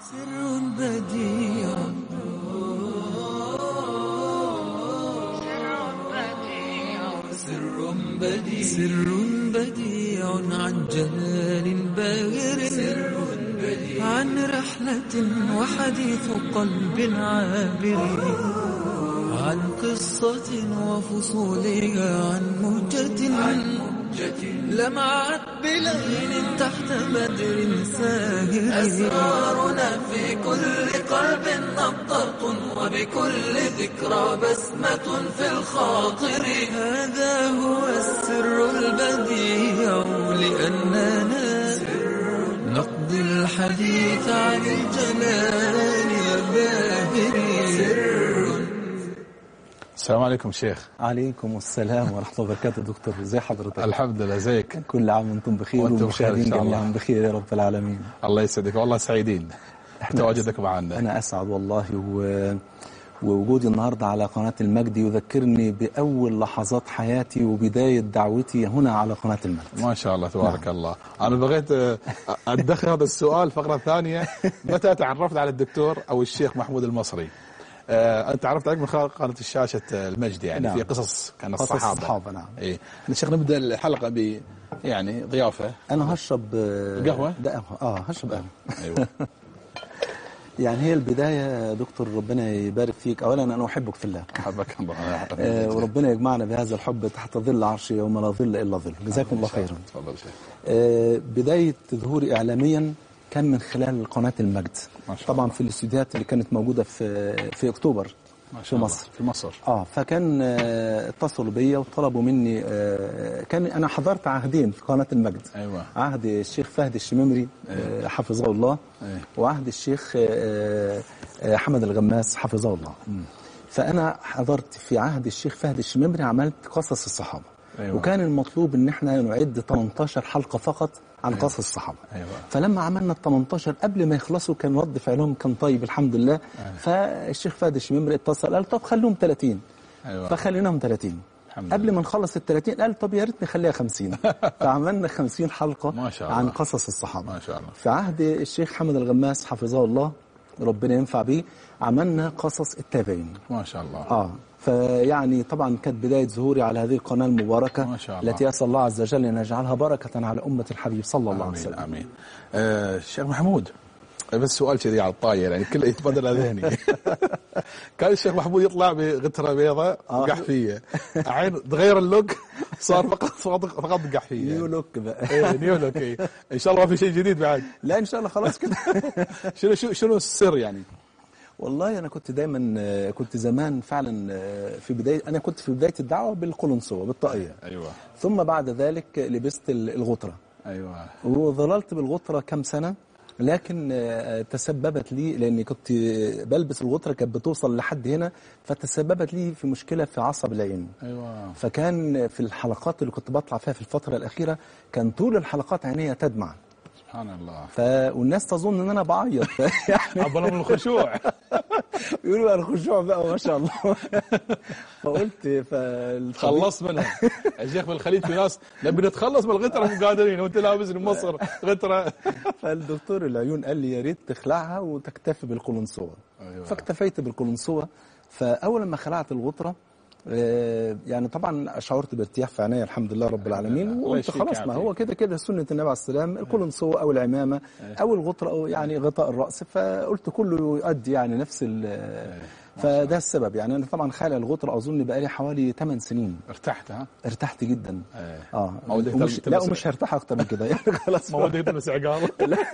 سر بديع سر بديع سر بديع عن جمال باهر سر بديع عن رحلة وحديث قلب عابر عن قصة وفصولها عن مهجة عن مهجة لمعت بليل تحت بدر ساهر أسرارنا في كل قلب نبضة وبكل ذكرى بسمة في الخاطر هذا هو السر البديع لأننا نقضي الحديث عن الجلال الباهر سر السلام عليكم شيخ عليكم السلام ورحمة الله وبركاته دكتور ازي حضرتك الحمد لله زيك كل عام وانتم بخير وأنتم والمشاهدين بخير إن شاء الله. جميعا بخير يا رب العالمين الله يسعدك والله سعيدين بتواجدك معنا أنا أسعد والله و... ووجودي النهاردة على قناة المجد يذكرني بأول لحظات حياتي وبداية دعوتي هنا على قناة المجد ما شاء الله تبارك الله أنا بغيت آه، أدخل هذا السؤال فقرة ثانية متى تعرفت على الدكتور أو الشيخ محمود المصري آه، أنت عرفت عليك من خلال قناة الشاشة آه، المجد يعني نعم. في قصص كان قصص الصحابة الصحابة، نعم. إيه الشيخ نبدأ الحلقة ب يعني ضيافة أنا هشرب آه، قهوة؟ ده قهوة آه هشرب قهوة أيوه يعني هي البداية يا دكتور ربنا يبارك فيك أولا أنا أحبك في الله حبك الله آه، وربنا يجمعنا بهذا الحب تحت ظل عرشه يوم لا ظل إلا ظل جزاكم الله خيرا تفضل شيخ آه، بداية ظهوري إعلاميا كان من خلال قناة المجد ما شاء طبعا الله. في الاستوديوهات اللي كانت موجودة في في أكتوبر ما في شاء الله. مصر في مصر اه فكان آه، اتصلوا بيا وطلبوا مني آه، كان انا حضرت عهدين في قناه المجد أيوة. عهد الشيخ فهد الشميمري آه، حفظه الله أيوة. وعهد الشيخ آه، آه، حمد الغماس حفظه الله فانا حضرت في عهد الشيخ فهد الشميمري عملت قصص الصحابه أيوة. وكان المطلوب ان احنا نعد 18 حلقه فقط عن قصص الصحابه أيوة. فلما عملنا ال 18 قبل ما يخلصوا كان رد فعلهم كان طيب الحمد لله فالشيخ فهد الشميمري اتصل قال طب خلوهم 30 أيوة. فخليناهم 30 الحمد قبل لله. ما نخلص ال 30 قال طب يا ريت نخليها 50 فعملنا 50 حلقه ما شاء الله. عن قصص الصحابه ما شاء الله. في عهد الشيخ حمد الغماس حفظه الله ربنا ينفع بيه عملنا قصص التابعين ما شاء الله اه فيعني طبعا كانت بدايه ظهوري على هذه القناه المباركه ما شاء الله. التي اسال الله عز وجل ان يجعلها بركه على امه الحبيب صلى الله عليه امين وسلم امين آه الشيخ محمود بس سؤال كذي على الطاير يعني كله يتبادل على ذهني كان الشيخ محمود يطلع بغتره بيضاء وقحفيه الحين تغير اللوك صار فقط فقط فقط قحفيه نيو لوك بقى ايه نيو لوك ايه ان شاء الله ما في شيء جديد بعد لا ان شاء الله خلاص كده شنو شنو شنو السر يعني؟ والله انا كنت دايما آه، كنت زمان فعلا آه، في بدايه انا كنت في بدايه الدعوه بالقلنسوه بالطاقيه ايوه ثم بعد ذلك لبست ال- الغطره ايوه وظللت بالغطره كم سنه لكن آه، تسببت لي لاني كنت بلبس الغطره كانت بتوصل لحد هنا فتسببت لي في مشكله في عصب العين ايوه فكان في الحلقات اللي كنت بطلع فيها في الفتره الاخيره كان طول الحلقات عينيا تدمع سبحان الله ف... والناس تظن ان انا بعيط يعني عبر من الخشوع يقولوا انا خشوع بقى ما شاء الله فقلت فالطبيب- خلصت منها يا شيخ بالخليج في ناس نبي نتخلص من الغتره مو قادرين وانت لابس من مصر غتره فالدكتور العيون قال لي يا ريت تخلعها وتكتفي بالقلنسوه أيوة. فاكتفيت بالقلنسوه فاول ما خلعت الغطره آه، يعني طبعا شعرت بارتياح في عينيا الحمد لله رب العالمين الله وقلت يشفيك خلاص يا ما عافيك. هو كده كده سنه النبي عليه السلام القلنسوه او العمامه او الغطره او يعني غطاء الراس فقلت كله يؤدي يعني نفس ال فده السبب يعني انا طبعا خالع الغطره اظن بقالي حوالي 8 سنين ارتحت ها؟ ارتحت جدا إيه. اه ما ودك ومش تلبس- لا ومش هرتاح اكتر من كده يعني خلاص ما ودك تلبس عقال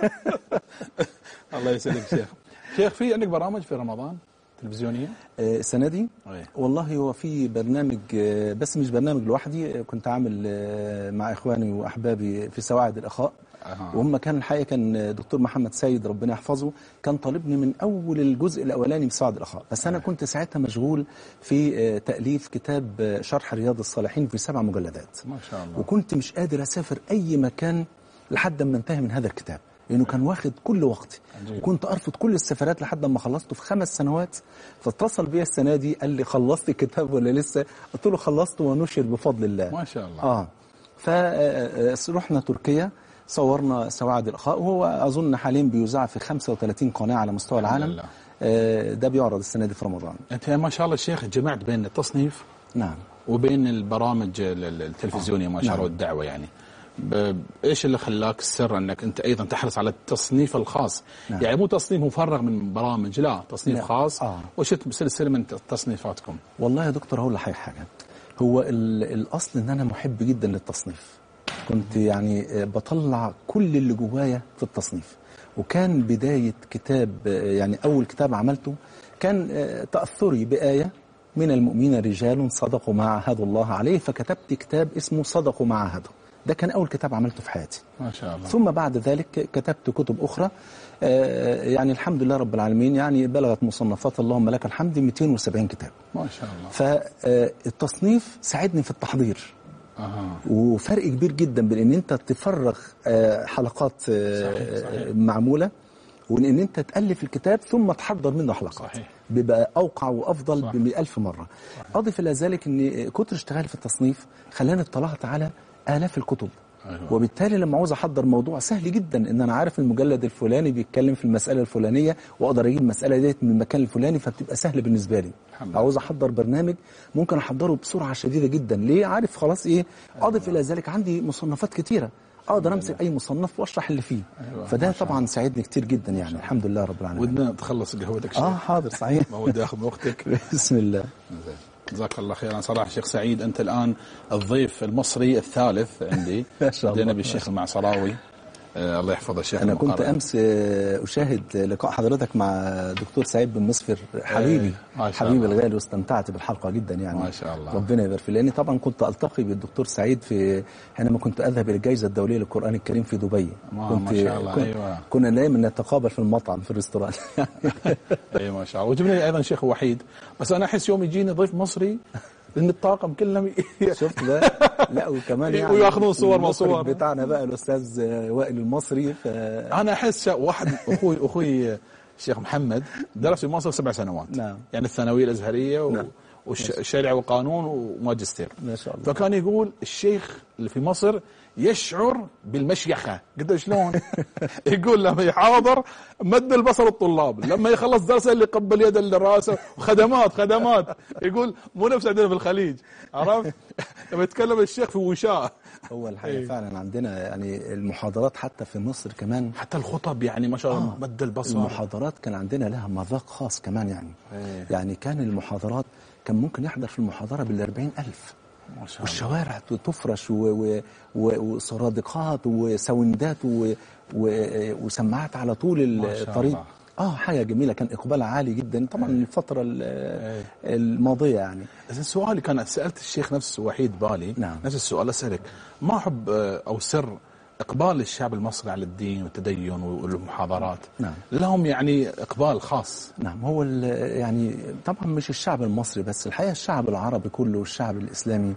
الله يسلمك شيخ شيخ في عندك برامج في رمضان تلفزيونيه؟ آه، السنه دي أيه. والله هو في برنامج آه، بس مش برنامج لوحدي آه، كنت عامل آه، مع اخواني واحبابي في سواعد الاخاء أها. وهم كان الحقيقه كان دكتور محمد سيد ربنا يحفظه كان طالبني من اول الجزء الاولاني من سواعد الاخاء بس انا كنت ساعتها مشغول في آه، تاليف كتاب آه، شرح رياض الصالحين في سبع مجلدات ما شاء الله وكنت مش قادر اسافر اي مكان لحد ما انتهي من هذا الكتاب لانه كان واخد كل وقتي عجيب. وكنت ارفض كل السفرات لحد ما خلصته في خمس سنوات فاتصل بيا السنه دي قال لي خلصت الكتاب ولا لسه قلت له خلصت ونشر بفضل الله ما شاء الله اه فرحنا تركيا صورنا سواعد الاخاء وهو اظن حاليا بيذاع في 35 قناه على مستوى الحمد العالم لله. آه، ده بيعرض السنه دي في رمضان انت ما شاء الله الشيخ جمعت بين التصنيف نعم وبين البرامج ال- ال- التلفزيونيه ما شاء الله نعم. والدعوه يعني ب- ايش اللي خلاك السر انك انت ايضا تحرص على التصنيف الخاص نعم. يعني مو تصنيف مفرغ من برامج لا تصنيف لا. خاص آه. وشت سلسله من تصنيفاتكم والله يا دكتور هقول لحضرتك حاجه هو ال- الاصل ان انا محب جدا للتصنيف كنت يعني آه، بطلع كل اللي جوايا في التصنيف وكان بدايه كتاب آه، يعني اول كتاب عملته كان آه، تاثري بايه من المؤمنين رجال صدقوا ما عاهدوا الله عليه فكتبت كتاب اسمه صدقوا ما عاهدوا ده كان اول كتاب عملته في حياتي ما شاء الله ثم بعد ذلك كتبت كتب أخرى آه، يعني الحمد لله رب العالمين يعني بلغت مصنفات اللهم لك الحمد 270 كتاب ما شاء الله فالتصنيف ساعدني في التحضير اها وفرق كبير جدا بين ان انت تفرغ آه، حلقات آه، صحيح، صحيح. معموله وان ان انت تالف الكتاب ثم تحضر منه حلقات صحيح. بيبقى اوقع وافضل صح. ب ألف مره اضف الى ذلك ان كتر اشتغالي في التصنيف خلاني اطلعت على الاف الكتب أيوة. وبالتالي لما عاوز احضر موضوع سهل جدا ان انا عارف المجلد الفلاني بيتكلم في المساله الفلانيه واقدر اجيب المساله ديت من المكان الفلاني فبتبقى سهل بالنسبه لي الحمد لله. عاوز احضر برنامج ممكن احضره بسرعه شديده جدا ليه عارف خلاص ايه اضف الى ذلك عندي مصنفات كتيره اقدر امسك اي مصنف واشرح اللي فيه أيوة، فده ما شاء طبعا ساعدني كتير جدا يعني الحمد لله رب العالمين ودنا تخلص قهوتك شيخ اه حاضر صحيح ما ودي اخذ من وقتك بسم الله زين. جزاك الله خير انا صراحه شيخ سعيد انت الان الضيف المصري الثالث عندي ما شاء الله. بدينا بالشيخ المعصراوي آه الله يحفظه الشيخ انا كنت المقرب. امس آه، اشاهد لقاء حضرتك مع دكتور سعيد بن مصفر حبيبي ما شاء حبيبي الله. الغالي واستمتعت بالحلقه جدا يعني ما شاء الله. ربنا يبارك فيه لاني طبعا كنت التقي بالدكتور سعيد في حينما كنت اذهب الى الجائزه الدوليه للقران الكريم في دبي ما- كنت ما شاء الله، كن- أيوة. كنا دايما نتقابل في المطعم في الريستوران اي ما شاء الله وجبنا لي ايضا شيخ وحيد بس انا احس يوم يجيني ضيف مصري ان الطاقم كلهم ي- شفت ده لا وكمان يعني وياخذون صور المخرج مصور. بتاعنا بقى الاستاذ وائل المصري ف... انا احس شا- واحد اخوي اخوي الشيخ محمد درس في مصر سبع سنوات نعم. يعني الثانويه الازهريه و... نعم. والشريعه والقانون وماجستير ما شاء الله فكان يقول الشيخ اللي في مصر يشعر بالمشيخه قلت له شلون يقول لما يحاضر مد البصر الطلاب لما يخلص درسه اللي يقبل يده اللي راسه وخدمات خدمات يقول مو نفس عندنا في الخليج عرفت لما يتكلم الشيخ في وشاء هو الحقيقه إيه. فعلا عندنا يعني المحاضرات حتى في مصر كمان حتى الخطب يعني ما شاء الله مد البصر المحاضرات كان عندنا لها مذاق خاص كمان يعني إيه. يعني كان المحاضرات كان ممكن يحضر في المحاضرة بالأربعين ألف ما شاء الله والشوارع تفرش و- و- و- وسرادقات وسوندات و- و- وسماعات على طول ما شاء الطريق الله. اه حاجة جميلة كان إقبال عالي جدا طبعا الفترة ال- إيه. الماضية يعني زين سؤالي كان سالت الشيخ نفس وحيد بالي نعم. نفس السؤال اسالك ما حب آه، او سر اقبال الشعب المصري على الدين والتدين والمحاضرات نعم. لهم يعني اقبال خاص نعم هو ال- يعني طبعا مش الشعب المصري بس الحقيقة الشعب العربي كله والشعب الإسلامي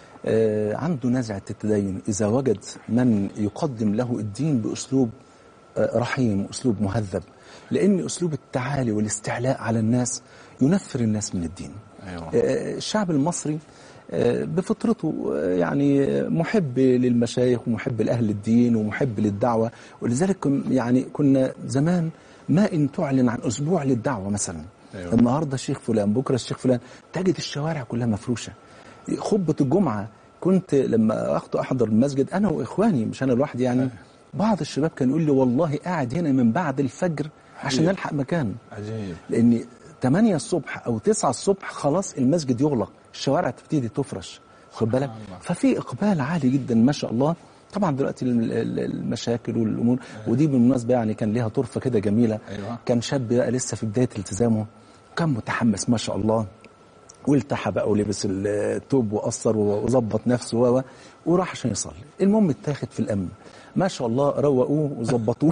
آه، عنده نزعة التدين إذا وجد من يقدم له الدين بأسلوب آه، رحيم وأسلوب مهذب لأن أسلوب التعالي والاستعلاء على الناس ينفر الناس من الدين أيوة. آه، الشعب المصري آه، بفطرته آه، يعني محب للمشايخ ومحب لأهل الدين ومحب للدعوة ولذلك كن- يعني كنا زمان ما إن تعلن عن أسبوع للدعوة مثلا أيوة. النهاردة الشيخ فلان بكرة الشيخ فلان تجد الشوارع كلها مفروشة خطبة الجمعة كنت لما أخطو أحضر المسجد أنا وإخواني مش أنا لوحدي يعني بعض الشباب كان يقول لي والله قاعد هنا من بعد الفجر عشان حبيبي. ألحق مكان عجيب لان 8 الصبح او 9 الصبح خلاص المسجد يغلق الشوارع تبتدي تفرش خد بالك الله. ففي اقبال عالي جدا ما شاء الله طبعا دلوقتي ال- ال- المشاكل والامور ودي بالمناسبه يعني كان ليها طرفه كده جميله أيوة. كان شاب بقى لسه في بدايه التزامه كان متحمس ما شاء الله والتحى بقى ولبس التوب وقصر وظبط نفسه و- و- وراح عشان يصلي المهم اتاخد في الامن ما شاء الله روقوه وظبطوه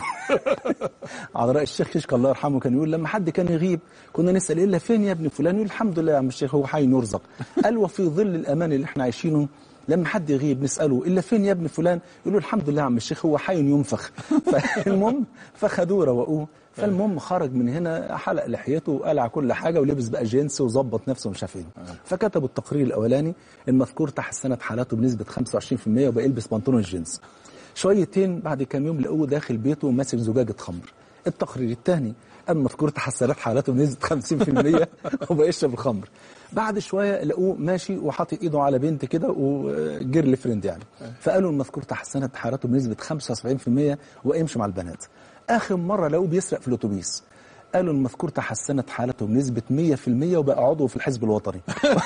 على راي الشيخ كشك الله يرحمه كان يقول لما حد كان يغيب كنا نسال الا فين يا ابن فلان يقول الحمد لله يا عم الشيخ هو حي يرزق قال وفي ظل الامان اللي احنا عايشينه لما حد يغيب نساله الا فين يا ابن فلان يقول له الحمد لله يا عم الشيخ هو حي ينفخ فالمهم فخدوه روقوه فالمهم خرج من هنا حلق لحيته وقلع كل حاجه ولبس بقى جينز وظبط نفسه مش عارف ايه فكتبوا التقرير الاولاني المذكور تحسنت حالاته بنسبه 25% وبقى يلبس بنطلون الجينز شويتين بعد كام يوم لقوه داخل بيته ماسك زجاجه خمر التقرير الثاني اما مذكور تحسنات حالاته بنسبه 50% وبقى يشرب الخمر بعد شويه لقوه ماشي وحاطط ايده على بنت كده وجيرل فريند يعني فقالوا المذكور تحسنت حالاته بنسبه 75% ويمشي مع البنات اخر مره لقوه بيسرق في الاتوبيس قالوا المذكور تحسنت حالته بنسبة 100% وبقى عضو في الحزب الوطني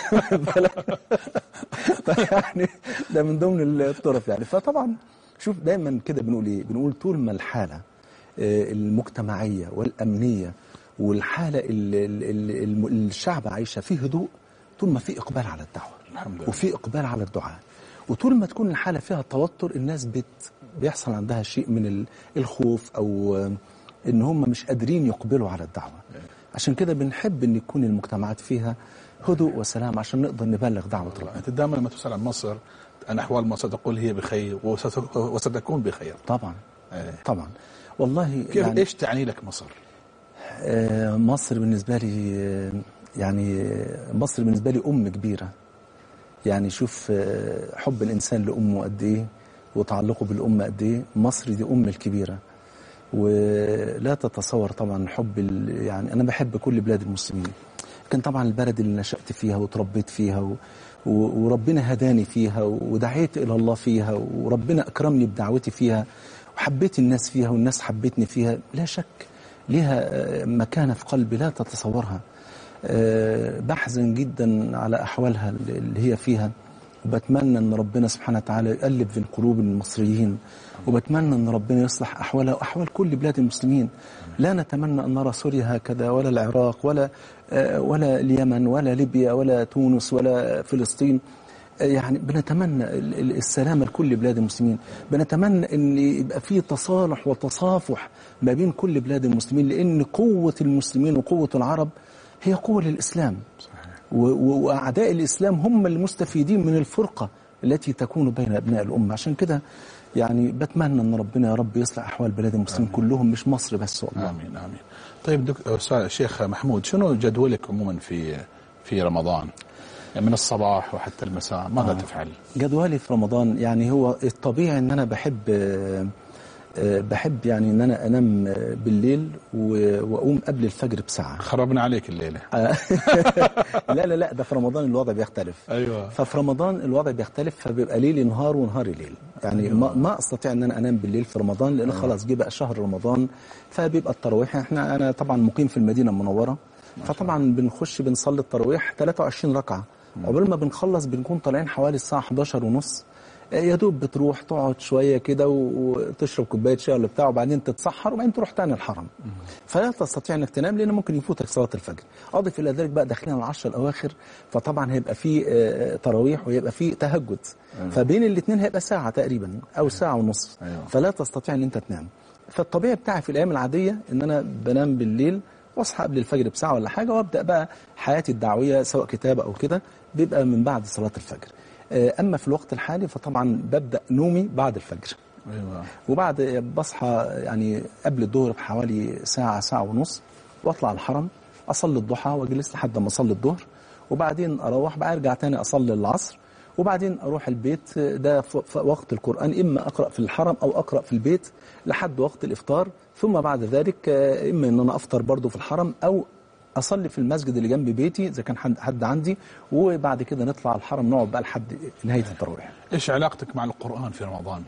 يعني ده من ضمن الطرف يعني فطبعا شوف دايما كده بنقول ايه بنقول طول ما الحالة آه، المجتمعية والأمنية والحالة اللي الشعب عايشة فيه هدوء طول ما في إقبال على الدعوة الحمد لله. وفي إقبال على الدعاء وطول ما تكون الحالة فيها توتر الناس بت بيحصل عندها شيء من ال- الخوف أو آه، إن هم مش قادرين يقبلوا على الدعوة عشان كده بنحب إن يكون المجتمعات فيها هدوء وسلام عشان نقدر نبلغ دعوة ربنا انت دائما لما تسال عن مصر عن احوال مصر تقول هي بخير وست- وستكون بخير طبعا إيه. طبعا والله كيف يعني ايش تعني لك مصر؟ آه، مصر بالنسبة لي آه، يعني آه، مصر بالنسبة لي أم كبيرة يعني شوف آه، حب الإنسان لأمه قد إيه وتعلقه بالأم قد إيه مصر دي أم الكبيرة ولا تتصور طبعا حب ال- يعني أنا بحب كل بلاد المسلمين كان طبعا البلد اللي نشأت فيها وتربيت فيها و و- وربنا هداني فيها ودعيت إلى الله فيها وربنا أكرمني بدعوتي فيها وحبيت الناس فيها والناس حبتني فيها لا شك لها آه، مكانة في قلبي لا تتصورها آه، بحزن جدا على أحوالها اللي هي فيها وبتمنى أن ربنا سبحانه وتعالى يقلب بين قلوب المصريين وبتمنى أن ربنا يصلح أحوالها وأحوال كل بلاد المسلمين لا نتمنى أن نرى سوريا هكذا ولا العراق ولا آه، ولا اليمن ولا ليبيا ولا تونس ولا فلسطين يعني بنتمنى ال- ال- السلامة لكل بلاد المسلمين بنتمنى أن يبقى في تصالح وتصافح ما بين كل بلاد المسلمين لأن قوة المسلمين وقوة العرب هي قوة للإسلام و- و- وأعداء الإسلام هم المستفيدين من الفرقة التي تكون بين أبناء الأمة عشان كده يعني بتمنى أن ربنا يا رب يصلح أحوال بلاد المسلمين كلهم مش مصر بس والله امين امين. طيب دك... أستاذ شيخ محمود شنو جدولك عموما في في رمضان؟ يعني من الصباح وحتى المساء ماذا تفعل؟ جدولي في رمضان يعني هو الطبيعي ان انا بحب آه، آه، بحب يعني ان انا انام آه، بالليل و- واقوم قبل الفجر بساعه خربنا عليك الليله آه، لا لا لا ده في رمضان الوضع بيختلف ايوه ففي رمضان الوضع بيختلف فبيبقى ليلي نهار ونهاري ليل يعني ما, ما استطيع ان انا انام بالليل في رمضان لان خلاص جه بقى شهر رمضان فبيبقى التراويح احنا انا طبعا مقيم في المدينه المنوره فطبعا بنخش بنصلي التراويح 23 ركعه عقبال ما بنخلص بنكون طالعين حوالي الساعه 11 ونص يا دوب بتروح تقعد شويه كده و- وتشرب كوبايه شاي ولا بتاع وبعدين تتسحر وبعدين تروح تاني الحرم فلا تستطيع انك تنام لان ممكن يفوتك صلاه الفجر اضف الى ذلك بقى داخلين على العشر الاواخر فطبعا هيبقى في آه، تراويح ويبقى في تهجد فبين الاثنين هيبقى ساعه تقريبا او ساعه ونص أيوة. فلا تستطيع ان انت تنام فالطبيعي بتاعي في الايام العاديه ان انا بنام بالليل واصحى قبل الفجر بساعه ولا حاجه وابدا بقى حياتي الدعويه سواء كتابه او كده بيبقى من بعد صلاه الفجر آه، اما في الوقت الحالي فطبعا ببدا نومي بعد الفجر ايوه وبعد بصحى يعني قبل الظهر بحوالي ساعة ساعة ونص واطلع الحرم اصلي الضحى واجلس لحد ما اصلي الظهر وبعدين اروح بقى ارجع تاني اصلي العصر وبعدين اروح البيت ده في في وقت القران اما اقرا في الحرم او اقرا في البيت لحد وقت الافطار ثم بعد ذلك آه، اما ان انا افطر برضو في الحرم او اصلي في المسجد اللي جنب بيتي اذا كان حد حد عندي وبعد كده نطلع الحرم نقعد بقى لحد نهايه التراويح ايش علاقتك مع القران في رمضان؟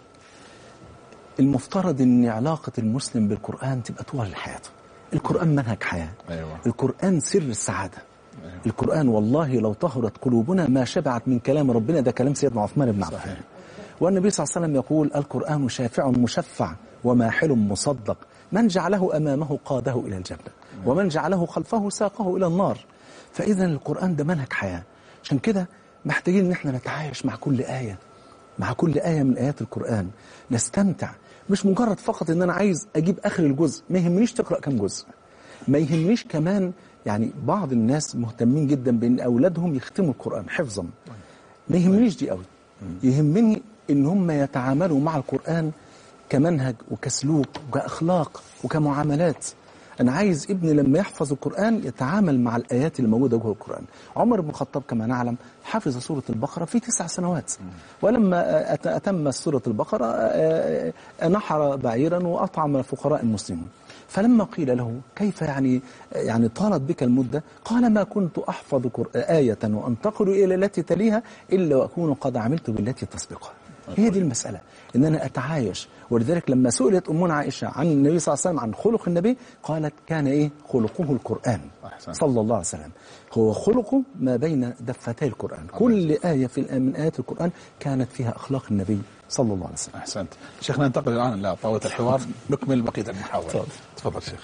المفترض ان علاقه المسلم بالقران تبقى طول حياته القران منهج حياه ايوه القرآن سر السعادة القرآن والله لو طهرت قلوبنا ما شبعت من كلام ربنا ده كلام سيدنا عثمان بن عفان والنبي صلى الله عليه وسلم يقول القرآن شافع مشفع وماحل مصدق من جعله أمامه قاده إلى الجنة ومن جعله خلفه ساقه إلى النار فإذا القرآن ده منهج حياة عشان كده محتاجين ان احنا نتعايش مع كل آية مع كل آية من آيات القرآن نستمتع مش مجرد فقط ان انا عايز اجيب اخر الجزء ما يهمنيش تقرأ كم جزء ما يهمنيش كمان يعني بعض الناس مهتمين جدا بان اولادهم يختموا القرآن حفظا ما يهمنيش دي قوي يهمني ان هم يتعاملوا مع القرآن كمنهج وكسلوك وكأخلاق وكمعاملات انا عايز ابني لما يحفظ القران يتعامل مع الايات اللي موجوده جوه القران عمر بن الخطاب كما نعلم حفظ سوره البقره في تسع سنوات ولما أت- اتم سوره البقره آه، آه، نحر بعيرا واطعم فقراء المسلمين فلما قيل له كيف يعني يعني طالت بك المده قال ما كنت احفظ قر- ايه وانتقل الى التي تليها الا واكون قد عملت بالتي تسبقها هي دي المسألة إن أنا أتعايش ولذلك لما سئلت أمنا عائشة عن النبي صلى الله عليه وسلم عن خلق النبي قالت كان إيه خلقه القرآن أحسن. صلى الله عليه وسلم هو خلقه ما بين دفتي القرآن كل آية في الآ- من آيات القرآن كانت فيها أخلاق النبي صلى الله عليه وسلم احسنت شيخنا ننتقل الان الى طاوله الحوار نكمل بقيه المحاور تفضل. تفضل شيخ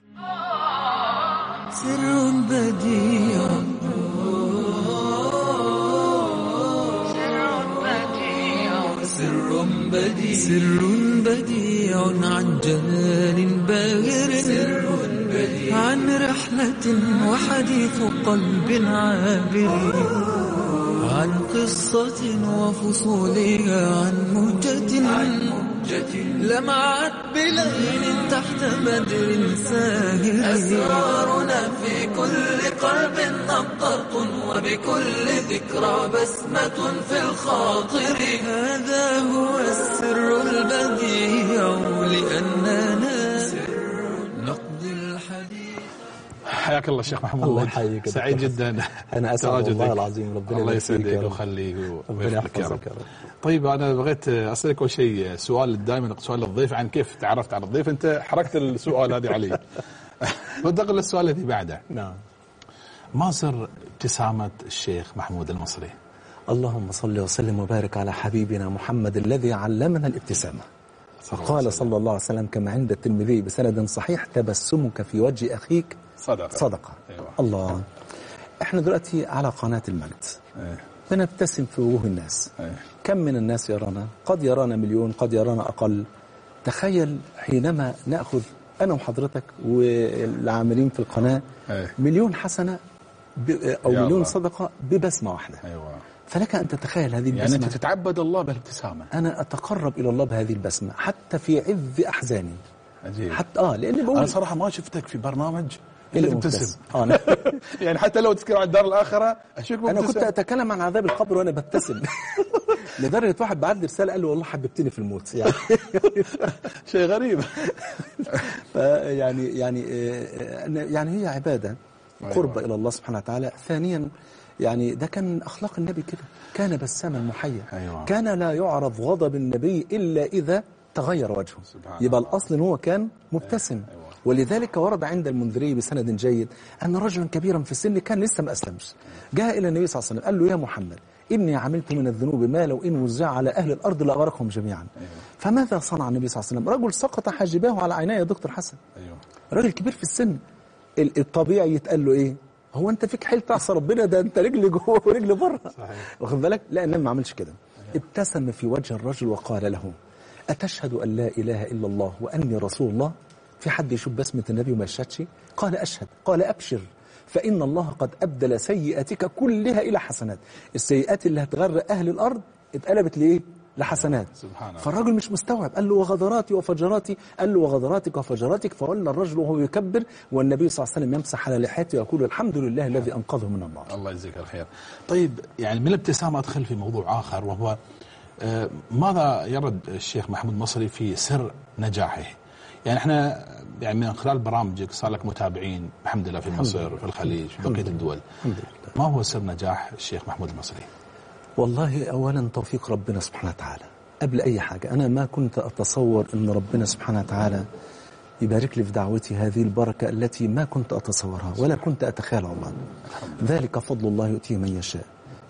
سر بديع سر بديع سر بديع عن جمال باهر سر بديع عن رحلة وحديث قلب عابر عن قصة وفصولها عن مهجة لمعت بليل تحت بدر ساهر أسرارنا في كل قلب نبضة وبكل ذكرى بسمة في الخاطر هذا هو السر البديع لأننا نقضي الحديث حياك الله شيخ محمود الله يحييك يا سعيد دكتور جدا أنا أسعد تواجدك. والله العظيم. ربنا الله يبارك فيك يسعدك يا رب. ويخليك ربنا ويحفظك يا رب يحفظك يا رب. طيب انا بغيت اسالك اول شيء سؤال دائما سؤال الضيف عن كيف تعرفت على الضيف انت حركت السؤال هذه علي بنتقل للسؤال الذي بعده نعم ما سر ابتسامه الشيخ محمود المصري اللهم صل وسلم وبارك على حبيبنا محمد الذي علمنا الابتسامة فقال صلى الله عليه وسلم كما عند الترمذي بسند صحيح تبسمك في وجه أخيك صدقه صدقة أيوة. الله احنا دلوقتي على قناة المجد إيه. بنبتسم في وجوه الناس إيه. كم من الناس يرانا قد يرانا مليون قد يرانا أقل تخيل حينما نأخذ أنا وحضرتك والعاملين في القناة إيه. مليون حسنة ب- أو يا مليون الله. صدقة ببسمة واحدة ايوه فلك أن تتخيل هذه يعني البسمة انت تتعبد الله بالابتسامه أنا أتقرب إلى الله بهذه البسمة حتى في عز أحزاني عجيب حتى آه لأني بقول انا صراحه ما شفتك في برنامج الا إلا تبتسم مبتسم. آه نعم. يعني حتى لو تذكر عن الدار الاخره اشوفك انا مبتسم كنت اتكلم عن عذاب القبر وانا ببتسم لدرجه واحد بعت لي رساله قال لي والله حببتني في الموت يعني شيء غريب يعني يعني آه، يعني هي عباده قرب الى الله سبحانه وتعالى ثانيا يعني ده كان اخلاق النبي كده كان بساما محيا أيوة. كان لا يعرف غضب النبي الا اذا تغير وجهه سبحان يبقى الله. الاصل ان هو كان مبتسم أيوة. ولذلك ورد عند المنذري بسند جيد أن رجلا كبيرا في السن كان لسه ما أسلمش جاء إلى النبي صلى الله عليه وسلم قال له يا محمد إني عملت من الذنوب ما لو إن وزع على أهل الأرض لأغرقهم جميعا فماذا صنع النبي صلى الله عليه وسلم رجل سقط حاجباه على عينيه يا دكتور حسن ايوه راجل كبير في السن ال- الطبيعي يتقال له ايه هو انت فيك حيل تعصى ربنا ده انت رجل جوه ورجل بره صحيح. واخد بالك لا النبي ما عملش كده ابتسم في وجه الرجل وقال له اتشهد ان لا اله الا الله واني رسول الله في حد يشوف بسمه النبي وما يشهدش قال اشهد قال ابشر فان الله قد ابدل سيئاتك كلها الى حسنات السيئات اللي هتغرق اهل الارض اتقلبت لايه لحسنات سبحان الله. فالرجل مش مستوعب قال له وغدراتي وفجراتي قال له وغدراتك وفجراتك فولى الرجل وهو يكبر والنبي صلى الله عليه وسلم يمسح على لحيته ويقول الحمد لله الذي انقذه من النار الله يجزيك الخير طيب يعني من الابتسامة أدخل في موضوع آخر وهو آه، ماذا يرد الشيخ محمود مصري في سر نجاحه يعني احنا يعني من خلال برامجك صار لك متابعين الحمد لله في مصر في الخليج في بقية الدول الحمد لله ما هو سر نجاح الشيخ محمود المصري والله اولا توفيق ربنا سبحانه وتعالى قبل اي حاجه انا ما كنت اتصور ان ربنا سبحانه وتعالى يبارك لي في دعوتي هذه البركه التي ما كنت اتصورها ولا كنت اتخيلها والله ذلك فضل الله يؤتيه من يشاء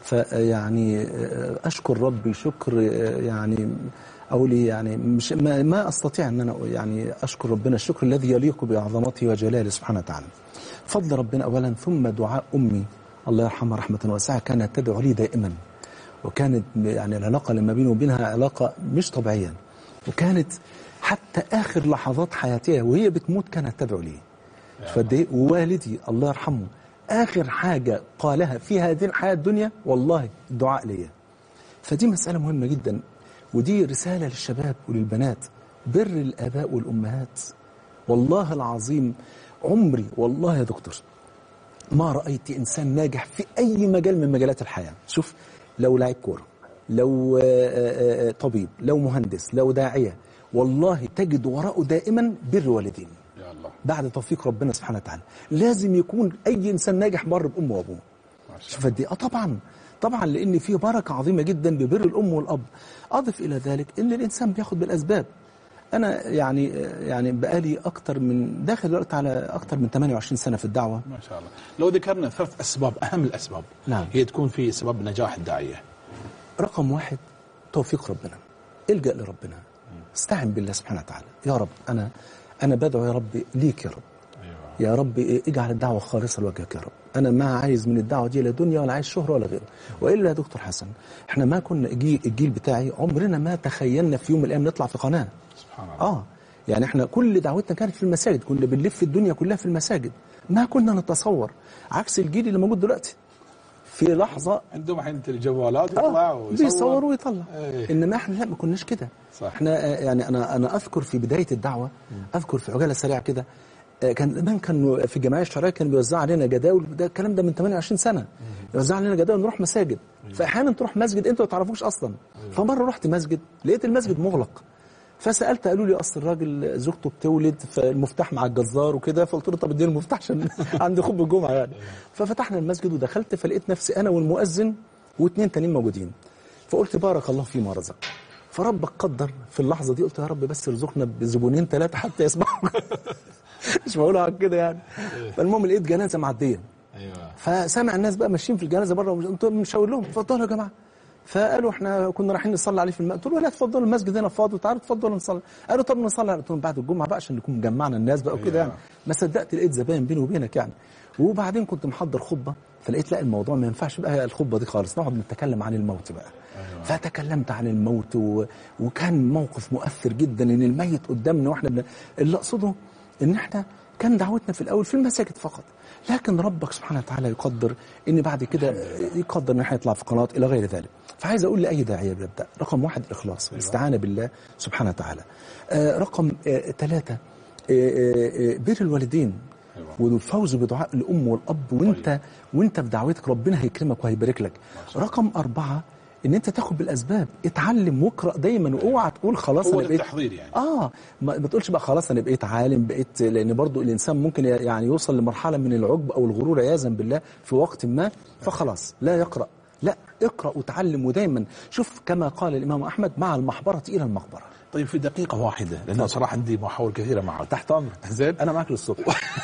فيعني آه، اشكر ربي شكر آه، يعني أولي يعني مش ما, ما استطيع ان انا يعني اشكر ربنا الشكر الذي يليق بعظمته وجلاله سبحانه وتعالى فضل ربنا اولا ثم دعاء امي الله يرحمها رحمه واسعه كانت تدعو لي دائما وكانت يعني العلاقة لما بيني وبينها علاقة مش طبيعية وكانت حتى آخر لحظات حياتها وهي بتموت كانت تدعو لي فقد إيه؟ ووالدي الله يرحمه آخر حاجة قالها في هذه الحياة الدنيا والله الدعاء ليا فدي مسألة مهمة جدا ودي رسالة للشباب وللبنات بر الآباء والأمهات والله العظيم عمري والله يا دكتور ما رأيت إنسان ناجح في أي مجال من مجالات الحياة شوف لو لاعب كورة لو آه، آه، آه، طبيب لو مهندس لو داعية والله تجد وراءه دائما بر والدين يا الله بعد توفيق ربنا سبحانه وتعالى لازم يكون أي إنسان ناجح بر بأمه وأبوه ما شاء شوف قد ايه اه طبعا طبعا لان في بركه عظيمه جدا ببر الام والاب اضف الى ذلك ان الانسان بياخد بالاسباب انا يعني يعني بقالي اكتر من داخل دلوقتي على اكتر من 28 سنه في الدعوه ما شاء الله لو ذكرنا ثلاث اسباب اهم الاسباب نعم. هي تكون في سبب نجاح الداعيه رقم واحد توفيق ربنا الجا لربنا استعن بالله سبحانه وتعالى يا رب انا انا بدعو يا رب ليك يا رب ايوه يا رب اجعل الدعوة خالصة لوجهك يا رب أنا ما عايز من الدعوة دي لا دنيا ولا عايز شهرة ولا غيره وإلا يا دكتور حسن إحنا ما كنا الجيل, الجيل بتاعي عمرنا ما تخيلنا في يوم من الأيام نطلع في قناة سبحان الله آه يعني إحنا كل دعوتنا كانت في المساجد كنا بنلف الدنيا كلها في المساجد ما كنا نتصور عكس الجيل اللي موجود دلوقتي في لحظة عندهم الحين الجوالات يطلع آه ويصور بيصوروا ويطلع إيه. انما احنا لا ما كناش كده صح. احنا آه، يعني انا انا اذكر في بدايه الدعوه اذكر في عجاله سريعه كده آه، كان زمان كانوا في الجمعيه الشرعيه كانوا بيوزعوا علينا جداول ده الكلام ده من 28 سنه يوزعوا علينا جداول نروح مساجد فاحيانا تروح مسجد انت ما تعرفوش اصلا فمره رحت مسجد لقيت المسجد مغلق فسالت قالوا لي اصل الراجل زوجته بتولد فالمفتاح مع الجزار وكده فقلت له طب اديني المفتاح عشان عندي خطبه الجمعه يعني ففتحنا المسجد ودخلت فلقيت نفسي انا والمؤذن واثنين تانيين موجودين فقلت بارك الله فيما رزق فربك قدر في اللحظه دي قلت يا رب بس ارزقنا بزبونين ثلاثه حتى يسمعوا مش بقولها عن كده يعني فالمهم لقيت جنازه معديه ايوه فسامع الناس بقى ماشيين في الجنازه بره ومش قلت لهم مشاور لهم اتفضلوا يا جماعه فقالوا احنا كنا رايحين نصلي عليه في المسجد قلت له لا اتفضلوا المسجد هنا فاضي تعالوا اتفضلوا نصلي قالوا طب نصلي قلت لهم بعد الجمعه بقى عشان نكون جمعنا الناس بقى وكده أيوة. يعني ما صدقت لقيت زباين بيني وبينك يعني وبعدين كنت محضر خطبه فلقيت لا الموضوع ما ينفعش بقى الخطبه دي خالص نقعد نتكلم عن الموت بقى فتكلمت عن الموت و... وكان موقف مؤثر جدا ان الميت قدامنا واحنا بن... اللي اقصده ان احنا كان دعوتنا في الاول في المساجد فقط لكن ربك سبحانه وتعالى يقدر ان بعد كده يقدر ان احنا يطلع في قناه الى غير ذلك فعايز اقول لاي داعيه بيبدا رقم واحد الاخلاص والاستعانه بالله سبحانه وتعالى آه رقم آه ثلاثه آه آه آه بر الوالدين أيوة. والفوز بدعاء الام والاب وانت وانت في دعوتك ربنا هيكرمك وهيبارك لك رقم اربعه ان انت تاخد بالاسباب اتعلم واقرا دايما واوعى تقول خلاص هو انا بقيت التحضير يعني اه ما, ما تقولش بقى خلاص انا بقيت عالم بقيت لان برضو الانسان ممكن يعني يوصل لمرحله من العجب او الغرور عياذا بالله في وقت ما فخلاص لا يقرا لا اقرا وتعلم ودايما شوف كما قال الامام احمد مع المحبره الى المقبره طيب في دقيقة واحدة لأن صراحة عندي محاور كثيرة معك تحت امرك زين انا معاك للصبح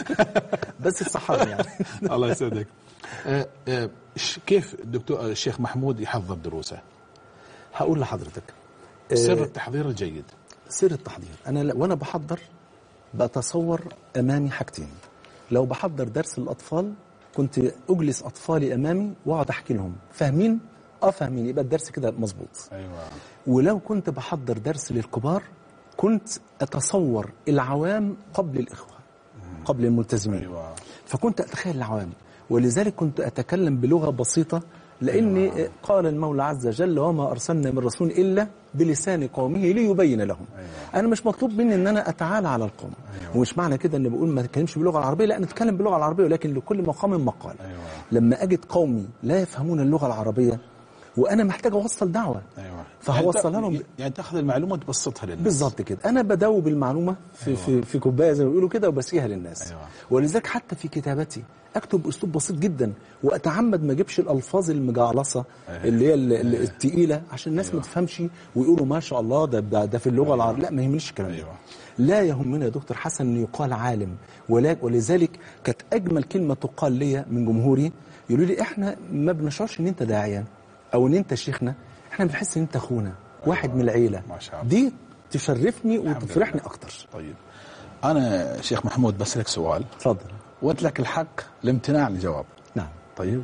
بس الصحابه يعني الله يسعدك آه، آه، ش- كيف الدكتور آه، الشيخ محمود يحضر دروسه؟ هقول لحضرتك سر آه، التحضير الجيد سر التحضير انا ل- وانا بحضر بتصور امامي حاجتين لو بحضر درس للاطفال كنت اجلس اطفالي امامي واقعد احكي لهم فاهمين اه فاهمين يبقى الدرس كده مظبوط ايوه ولو كنت بحضر درس للكبار كنت اتصور العوام قبل الاخوه قبل الملتزمين ايوه فكنت أتخيل العوام ولذلك كنت أتكلم بلغة بسيطة لأن قال المولى عز وجل وما أرسلنا من رسول إلا بلسان قومه ليبين لهم أنا مش مطلوب مني أن أنا أتعالى على القوم ومش معنى كده أن بقول ما نتكلمش باللغة العربية لا نتكلم باللغة العربية ولكن لكل مقام مقال أيوة. لما أجد قومي لا يفهمون اللغة العربية وأنا محتاج أوصل دعوة ايوه فهوصلها يعني لهم ت- يعني تاخذ المعلومه وتبسطها للناس بالظبط كده انا بدوب المعلومه في في في كوبايه زي ما بيقولوا كده وبسقيها للناس أيوة. ولذلك حتى في كتابتي اكتب باسلوب بسيط جدا واتعمد ما اجيبش الالفاظ المجعلصه اللي هي ال- ال- التقيله عشان الناس ما تفهمش ويقولوا ما شاء الله ده ده, ده في اللغه العربيه لا ما يهمنيش الكلام ده أيوة. لا يهمنا يا دكتور حسن ان يقال عالم ولا- ولذلك كانت اجمل كلمه تقال لي من جمهوري يقولوا لي احنا ما بنشعرش ان انت داعيه او ان انت شيخنا احنا بنحس ان انت اخونا واحد من العيله ما شاء الله. دي تشرفني الحمد وتفرحني لله. اكتر طيب انا شيخ محمود بسالك سؤال اتفضل وانت لك الحق الامتناع عن الجواب نعم طيب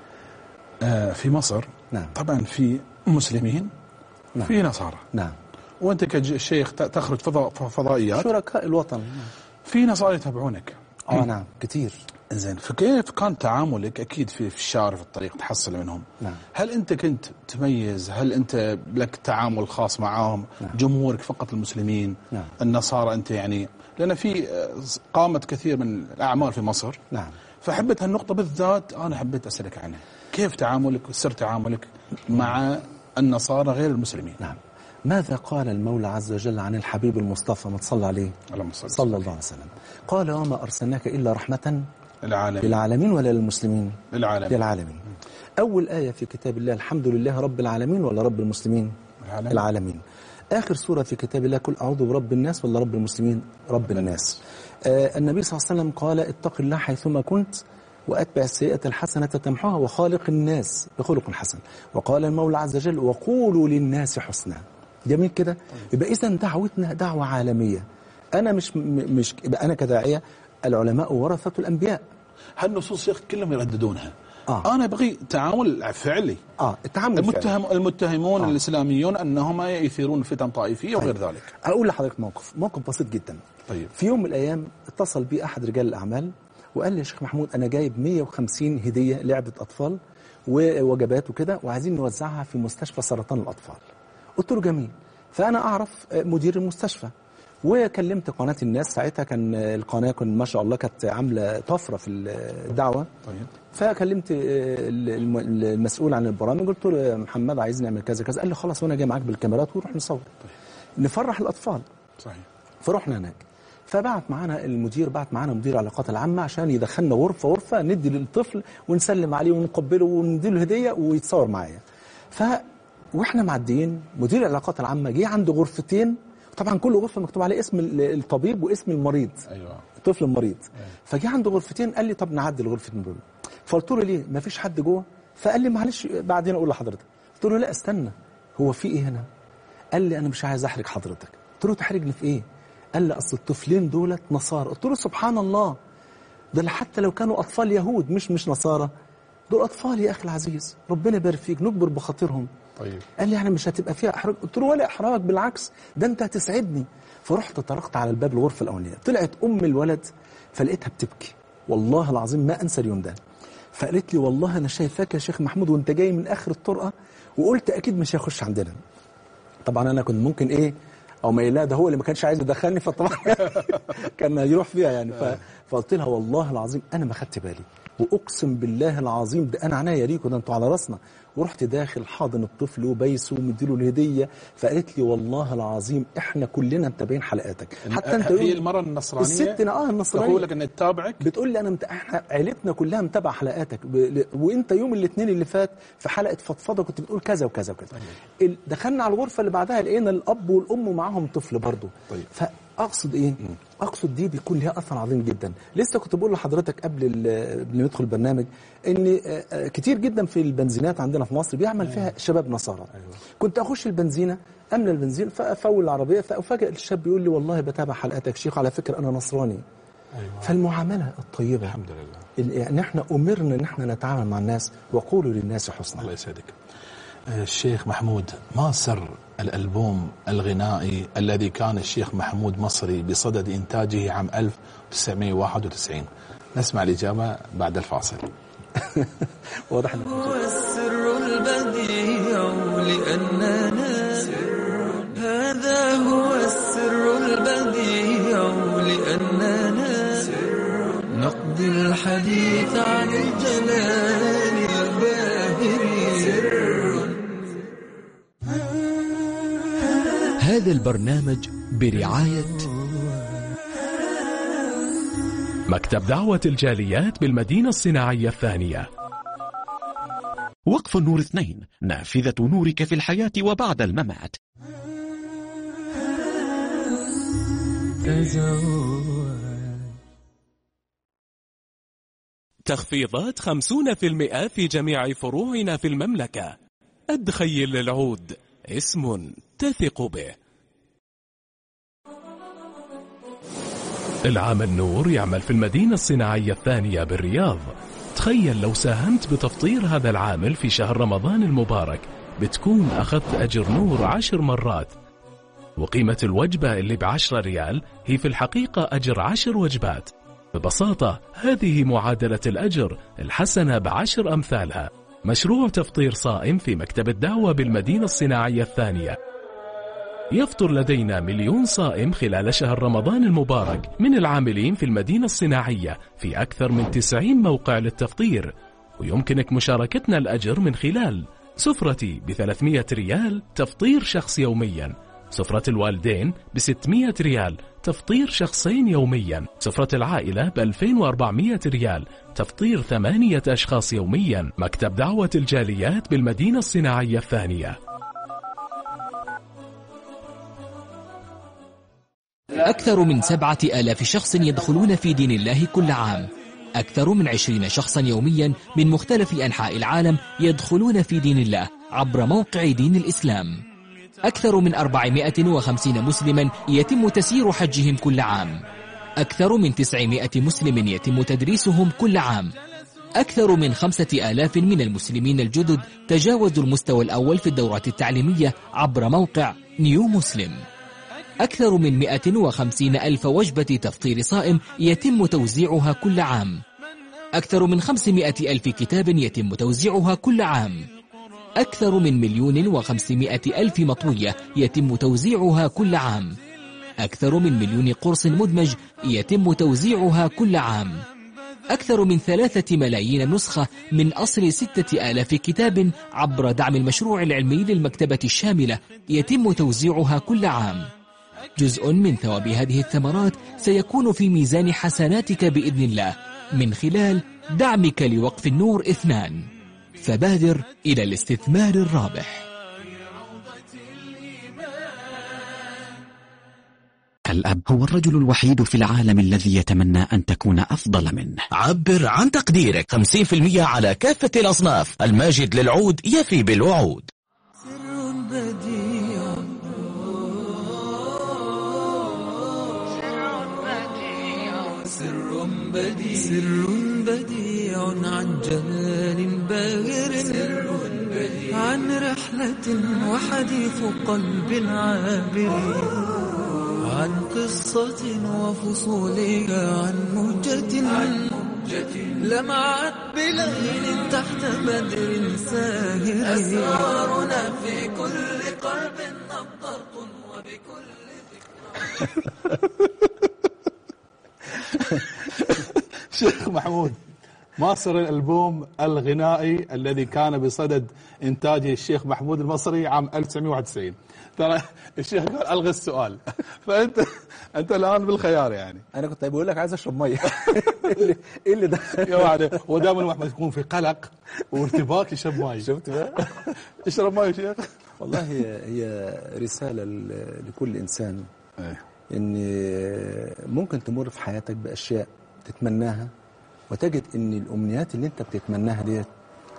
آه في مصر نعم. طبعا في مسلمين نعم. في نصارى نعم وانت كشيخ ت- تخرج فضاء فضائيات شركاء الوطن في نصارى يتابعونك اه نعم كتير زين فكيف كان تعاملك اكيد في في الشارع في الطريق تحصل منهم نعم. هل انت كنت تميز هل انت لك تعامل خاص معاهم نعم. جمهورك فقط المسلمين نعم. النصارى انت يعني لان في آه، قامت كثير من الاعمال في مصر نعم فحبيت هالنقطه بالذات انا حبيت اسالك عنها كيف تعاملك وسر تعاملك مع النصارى غير المسلمين نعم ماذا قال المولى عز وجل عن الحبيب المصطفى ما تصلى عليه اللهم صل صلى الله عليه وسلم قال وما أرسلناك إلا رحمة العالمين للعالمين ولا للمسلمين العالمين للعالمين أول آية في كتاب الله الحمد لله رب العالمين ولا رب المسلمين العالمين. العالمين آخر سورة في كتاب الله قل أعوذ برب الناس ولا رب المسلمين رب الناس آه النبي صلى الله عليه وسلم قال اتق الله حيثما كنت وأتبع السيئة الحسنة تمحوها وخالق الناس بخلق حسن وقال المولى عز وجل وقولوا للناس حسنا جميل كده يبقى إذا دعوتنا دعوة عالمية أنا مش م- مش يبقى أنا كداعية العلماء ورثة الأنبياء هالنصوص يا اخي كلهم يرددونها آه. انا ابغي تعامل فعلي اه التعامل الفعلي. المتهم المتهمون آه. الاسلاميون انهم يثيرون فتن طائفيه وغير ذلك اقول لحضرتك موقف موقف بسيط جدا طيب. في يوم من الايام اتصل بي احد رجال الاعمال وقال لي يا شيخ محمود انا جايب 150 هديه لعبه اطفال ووجبات وكده وعايزين نوزعها في مستشفى سرطان الاطفال قلت له جميل فانا اعرف مدير المستشفى وكلمت قناه الناس ساعتها كان القناه كان ما شاء الله كانت عامله طفره في الدعوه طيب فكلمت الم- المسؤول عن البرامج قلت له يا محمد عايز نعمل كذا كذا قال لي خلاص وانا جاي معاك بالكاميرات ونروح نصور نفرح الاطفال صحيح فرحنا هناك فبعت معانا المدير بعت معانا مدير العلاقات العامه عشان يدخلنا غرفه غرفه ندي للطفل ونسلم عليه ونقبله ونديله هديه ويتصور معايا ف واحنا معديين مدير العلاقات العامه جه عنده غرفتين طبعا كل غرفه مكتوب عليه اسم ال- الطبيب واسم المريض ايوه الطفل المريض فجه عنده غرفتين قال لي طب نعدي الغرفه من دول فقلت له ليه ما فيش حد جوه فقال لي معلش بعدين اقول لحضرتك قلت له لا استنى هو في ايه هنا قال لي انا مش عايز احرج حضرتك قلت له تحرجني في ايه قال لي اصل الطفلين دولت نصارى قلت له سبحان الله ده حتى لو كانوا اطفال يهود مش مش نصارى دول اطفال يا اخي العزيز ربنا يبارك فيك نكبر بخاطرهم طيب قال لي يعني مش هتبقى فيها احراج قلت له ولا احراج بالعكس ده انت هتسعدني فرحت طرقت على الباب الغرفه الاولانيه طلعت ام الولد فلقيتها بتبكي والله العظيم ما انسى اليوم ده فقالت لي والله انا شايفاك يا شيخ محمود وانت جاي من اخر الطرقه وقلت اكيد مش هيخش عندنا طبعا انا كنت ممكن ايه او ما لا ده هو اللي ما كانش عايز يدخلني فطبعا كان هيروح فيها يعني ف... فقلت لها والله العظيم انا ما خدت بالي واقسم بالله العظيم ده انا عناية ليكوا ده انتوا على راسنا ورحت داخل حاضن الطفل وبايسه ومديله الهديه فقالت لي والله العظيم احنا كلنا متابعين حلقاتك حتى انت في يوم- المره النصرانيه الست اه النصرانيه تقول لك ان تتابعك بتقول لي انا مت... احنا عيلتنا كلها متابعه حلقاتك ب... ل- وانت يوم الاثنين اللي فات في حلقه فضفضه كنت بتقول كذا وكذا وكذا ال... دخلنا على الغرفه اللي بعدها لقينا الاب والام ومعاهم طفل برضه طيب. فاقصد ايه اقصد دي بيكون ليها اثر عظيم جدا لسه كنت بقول لحضرتك قبل ال... قبل ما ندخل البرنامج ان آه، آه، كتير جدا في البنزينات عندنا في مصر بيعمل فيها شباب نصارى كنت اخش البنزينه املى البنزين فافول العربيه فافاجئ الشاب بيقول لي والله بتابع حلقاتك شيخ على فكره انا نصراني فالمعامله الطيبه الحمد لله ال- يعني احنا امرنا ان احنا نتعامل مع الناس وقولوا للناس حسنا الله يسعدك آه، الشيخ محمود ما سر الألبوم الغنائي الذي كان الشيخ محمود مصري بصدد إنتاجه عام 1991 نسمع الإجابة بعد الفاصل واضح إن- هو السر البديع لأننا هذا هو السر البديع لأننا نقضي الحديث عن الجلال الباهر هذا البرنامج برعاية مكتب دعوة الجاليات بالمدينة الصناعية الثانية وقف النور اثنين نافذة نورك في الحياة وبعد الممات تخفيضات 50% في جميع فروعنا في المملكة الدخيل للعود اسم تثق به العام النور يعمل في المدينة الصناعية الثانية بالرياض تخيل لو ساهمت بتفطير هذا العامل في شهر رمضان المبارك بتكون أخذت أجر نور عشر مرات وقيمة الوجبة اللي بعشرة ريال هي في الحقيقة أجر عشر وجبات ببساطة هذه معادلة الأجر الحسنة بعشر أمثالها مشروع تفطير صائم في مكتب الدعوة بالمدينة الصناعية الثانية يفطر لدينا مليون صائم خلال شهر رمضان المبارك من العاملين في المدينة الصناعية في أكثر من 90 موقع للتفطير ويمكنك مشاركتنا الأجر من خلال سفرتي ب 300 ريال تفطير شخص يوميا سفرة الوالدين ب 600 ريال تفطير شخصين يوميا سفرة العائلة ب 2400 ريال تفطير ثمانية أشخاص يوميا مكتب دعوة الجاليات بالمدينة الصناعية الثانية أكثر من سبعة آلاف شخص يدخلون في دين الله كل عام أكثر من عشرين شخصا يوميا من مختلف أنحاء العالم يدخلون في دين الله عبر موقع دين الإسلام أكثر من 450 مسلما يتم تسيير حجهم كل عام أكثر من 900 مسلم يتم تدريسهم كل عام أكثر من خمسة آلاف من المسلمين الجدد تجاوزوا المستوى الأول في الدورة التعليمية عبر موقع نيو مسلم أكثر من 150 ألف وجبة تفطير صائم يتم توزيعها كل عام أكثر من 500 ألف كتاب يتم توزيعها كل عام أكثر من مليون وخمسمائة ألف مطوية يتم توزيعها كل عام أكثر من مليون قرص مدمج يتم توزيعها كل عام أكثر من ثلاثة ملايين نسخة من أصل ستة آلاف كتاب عبر دعم المشروع العلمي للمكتبة الشاملة يتم توزيعها كل عام جزء من ثواب هذه الثمرات سيكون في ميزان حسناتك بإذن الله من خلال دعمك لوقف النور اثنان فبادر إلى الاستثمار الرابح الأب هو الرجل الوحيد في العالم الذي يتمنى أن تكون أفضل منه عبر عن تقديرك 50% على كافة الأصناف الماجد للعود يفي بالوعود سر بديع سر بديع سر بديع عن جمال باهر سر بديع عن رحلة وحديث قلب عابر عن قصة وفصولها عن مهجة عن لمعت بليل تحت بدر ساهر أسرارنا في كل قلب نبضة وبكل شيخ محمود ماستر الالبوم الغنائي الذي كان بصدد انتاجه الشيخ محمود المصري عام 1991 ترى الشيخ قال الغي السؤال فانت انت الان بالخيار يعني انا كنت بقول لك عايز اشرب ميه ايه اللي ده يا واحد ودائما الواحد يكون في قلق وارتباك يشرب ماي شفت بقى اشرب ماي يا شيخ والله هي هي رساله ل- لكل انسان إيه. ان ممكن تمر في حياتك باشياء تتمناها وتجد ان الامنيات اللي انت بتتمناها ديت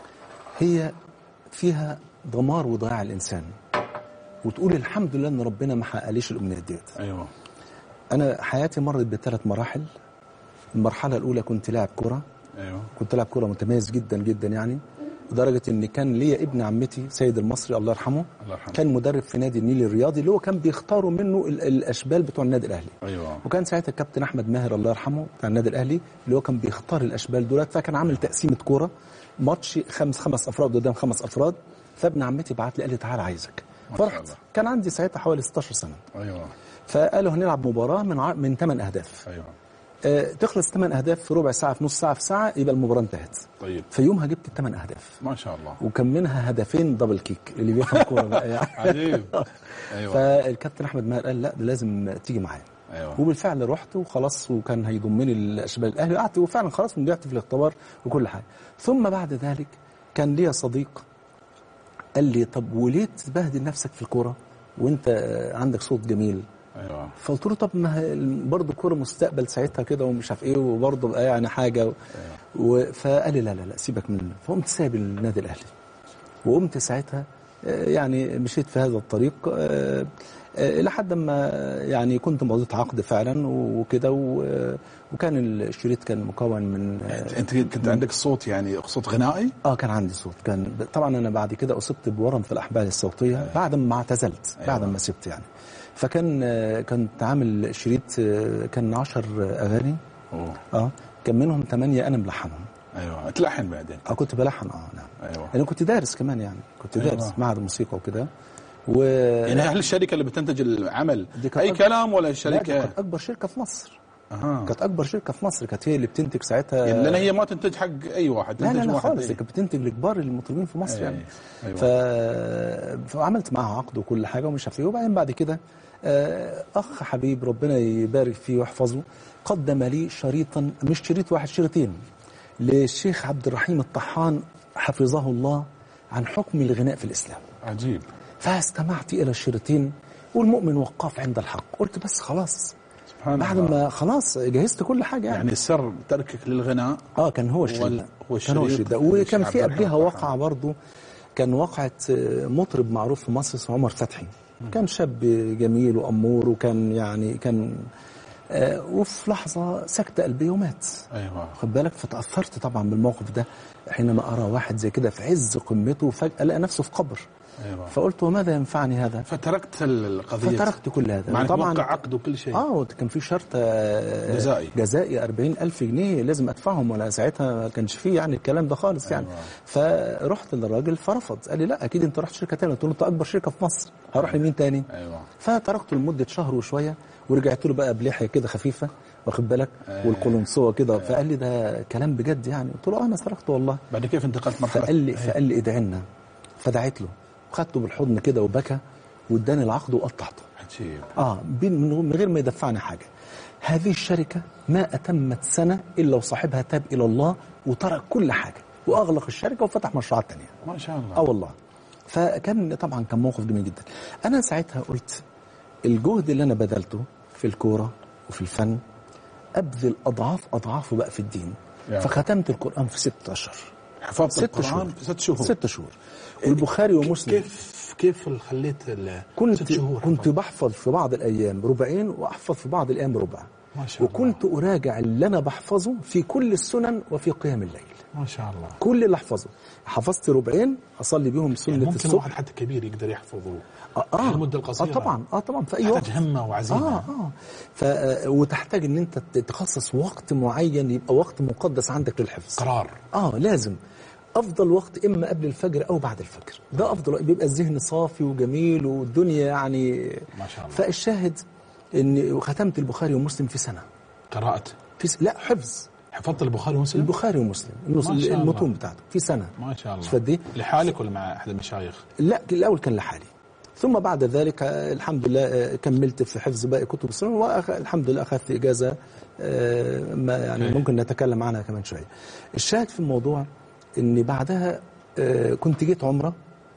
هي فيها دمار وضياع الانسان وتقول الحمد لله ان ربنا ما حققليش الامنيات ديت ايوه انا حياتي مرت بثلاث مراحل المرحله الاولى كنت لاعب كره ايوه كنت لاعب كره متميز جدا جدا يعني لدرجه ان كان ليا ابن عمتي سيد المصري الله يرحمه الله يرحمه. كان مدرب في نادي النيل الرياضي اللي هو كان بيختاروا منه ال- الاشبال بتوع النادي الاهلي ايوه وكان ساعتها الكابتن احمد ماهر الله يرحمه بتاع النادي الاهلي اللي هو كان بيختار الاشبال دولت فكان عامل تقسيمه كوره ماتش خمس خمس افراد قدام خمس افراد فابن عمتي بعت لي قال لي تعالى عايزك ما شاء فرحت الله. كان عندي ساعتها حوالي 16 سنه ايوه فقالوا هنلعب مباراه من ع... من 8 اهداف ايوه آه تخلص 8 اهداف في ربع ساعه في نص ساعه في ساعه يبقى المباراه انتهت طيب فيومها جبت 8 اهداف ما شاء الله وكان منها هدفين دبل كيك اللي بيفهم كوره بقى يعني عجيب ايوه فالكابتن احمد ماهر قال لا ده لازم تيجي معايا ايوه وبالفعل رحت وخلاص وكان هيضمني الاشبال الاهلي وقعدت وفعلا خلاص نجحت في الاختبار وكل حاجه ثم بعد ذلك كان ليا صديق قال لي طب وليه تبهدل نفسك في الكوره وانت عندك صوت جميل ايوه فقلت له طب ما هي برضه الكوره مستقبل ساعتها كده ومش عارف ايه وبرضه بقى يعني حاجه و... و... فقال لي لا لا لا سيبك منه فقمت سايب النادي الاهلي وقمت ساعتها آه، يعني مشيت في هذا الطريق آه، آه، لحد ما يعني كنت مضيت عقد فعلا وكده و- وكان الشريط كان مكون من آه، انت كنت عندك صوت يعني صوت غنائي اه كان عندي صوت كان طبعا انا بعد كده اصبت بورم في الاحبال الصوتيه بعد ما اعتزلت بعد ما سبت يعني فكان آه، كنت عامل شريط آه، كان 10 اغاني أوه. اه كان منهم ثمانيه انا ملحنهم ايوه تلحن بعدين اه كنت بلحن اه نعم ايوه انا كنت دارس كمان يعني كنت أيوة. دارس معهد الموسيقى وكده و يعني هل الشركه اللي بتنتج العمل دي كانت اي أك- كلام ولا لا، دي الشركه كانت اكبر شركه في مصر اها كانت اكبر شركه في مصر كانت هي اللي بتنتج ساعتها يعني لان هي ما تنتج حق اي واحد لا تنتج لا لا واحد خالص إيه. هي كانت بتنتج لكبار المطربين في مصر أي- يعني أيوة. ف... فعملت معاها عقد وكل حاجه ومش عارف ايه وبعدين بعد كده آه، اخ حبيب ربنا يبارك فيه ويحفظه قدم لي شريطا مش شريط واحد شريطين للشيخ عبد الرحيم الطحان حفظه الله عن حكم الغناء في الاسلام عجيب فاستمعت الى الشريطين والمؤمن وقاف عند الحق قلت بس خلاص سبحان بعد الله ما خلاص جهزت كل حاجه يعني, يعني سر تركك للغناء اه كان هو الشريط وال- هو كان هو الشريط الشريط ده وكان الشيخ في عبد قبلها الرحمن واقعة برضو كان واقعة آه، مطرب معروف في مصر اسمه عمر فتحي كان شاب جميل وأمور وكان يعني كان آه، وفي لحظة سكتة قلبية ومات ايوه خد بالك فتأثرت طبعا بالموقف ده حينما أرى واحد زي كده في عز قمته وفجأة لقى نفسه في قبر ايوه فقلت وماذا ينفعني هذا فتركت القضيه فتركت كل هذا مع انك طبعا موقع عقد وكل شيء اه كان في شرط آه، جزائي. جزائي 40 ألف جنيه لازم أدفعهم ولا ساعتها ما كانش فيه يعني الكلام ده خالص يعني أيوة. فرحت للراجل فرفض قال لي لا أكيد أنت رحت شركة تانية قلت له أنت أكبر شركة في مصر هروح لمين تاني ايوه فتركته لمدة شهر وشوية ورجعت له بقى بلحية كده خفيفة واخد بالك والقلنسوة كده فقال لي ده كلام بجد يعني قلت له اه انا سرقت والله بعد كيف انتقلت مرحله فقال لي فقال لي ادعي لنا فدعيت له خدته بالحضن كده وبكى واداني العقد وقطعته عجيب اه بين- من من غير ما يدفعني حاجه هذه الشركه ما اتمت سنه الا وصاحبها تاب الى الله وترك كل حاجه واغلق الشركه وفتح مشروعات تانية ما شاء الله اه والله فكان طبعا كان موقف جميل جدا انا ساعتها قلت الجهد اللي انا بذلته في الكوره وفي الفن ابذل اضعاف اضعافه بقى في الدين يا. فختمت القران في ست اشهر حفظت ست القران شهور في ست شهور ست شهور والبخاري ومسلم كيف كيف خليت ال- كنت ست شهور كنت بحفظ في بعض الايام ربعين واحفظ في بعض الايام ربع ما شاء الله. وكنت اراجع اللي انا بحفظه في كل السنن وفي قيام الليل ما شاء الله كل اللي احفظه حفظت ربعين اصلي بيهم سنه يعني ممكن الصبح واحد حتى كبير يقدر يحفظه اه اه المدة القصيرة. اه طبعا اه طبعا في اي وقت تحتاج همه وعزيمه اه اه ف آه، وتحتاج ان انت تخصص وقت معين يبقى وقت مقدس عندك للحفظ قرار اه لازم افضل وقت اما قبل الفجر او بعد الفجر ده افضل وقت بيبقى الذهن صافي وجميل والدنيا يعني ما شاء الله. فالشاهد ان ختمت البخاري ومسلم في سنه قرات في س... لا حفظ حفظت البخاري ومسلم البخاري ومسلم النص ما شاء الله. المتون بتاعته في سنه ما شاء الله مش قد إيه؟ لحالك ولا مع احد المشايخ لا الاول كان لحالي ثم بعد ذلك آه، الحمد لله آه، كملت في حفظ باقي كتب السنن والحمد لله اخذت اجازه آه، ما يعني أوكي. ممكن نتكلم عنها كمان شويه. الشاهد في الموضوع ان بعدها آه، كنت جيت عمره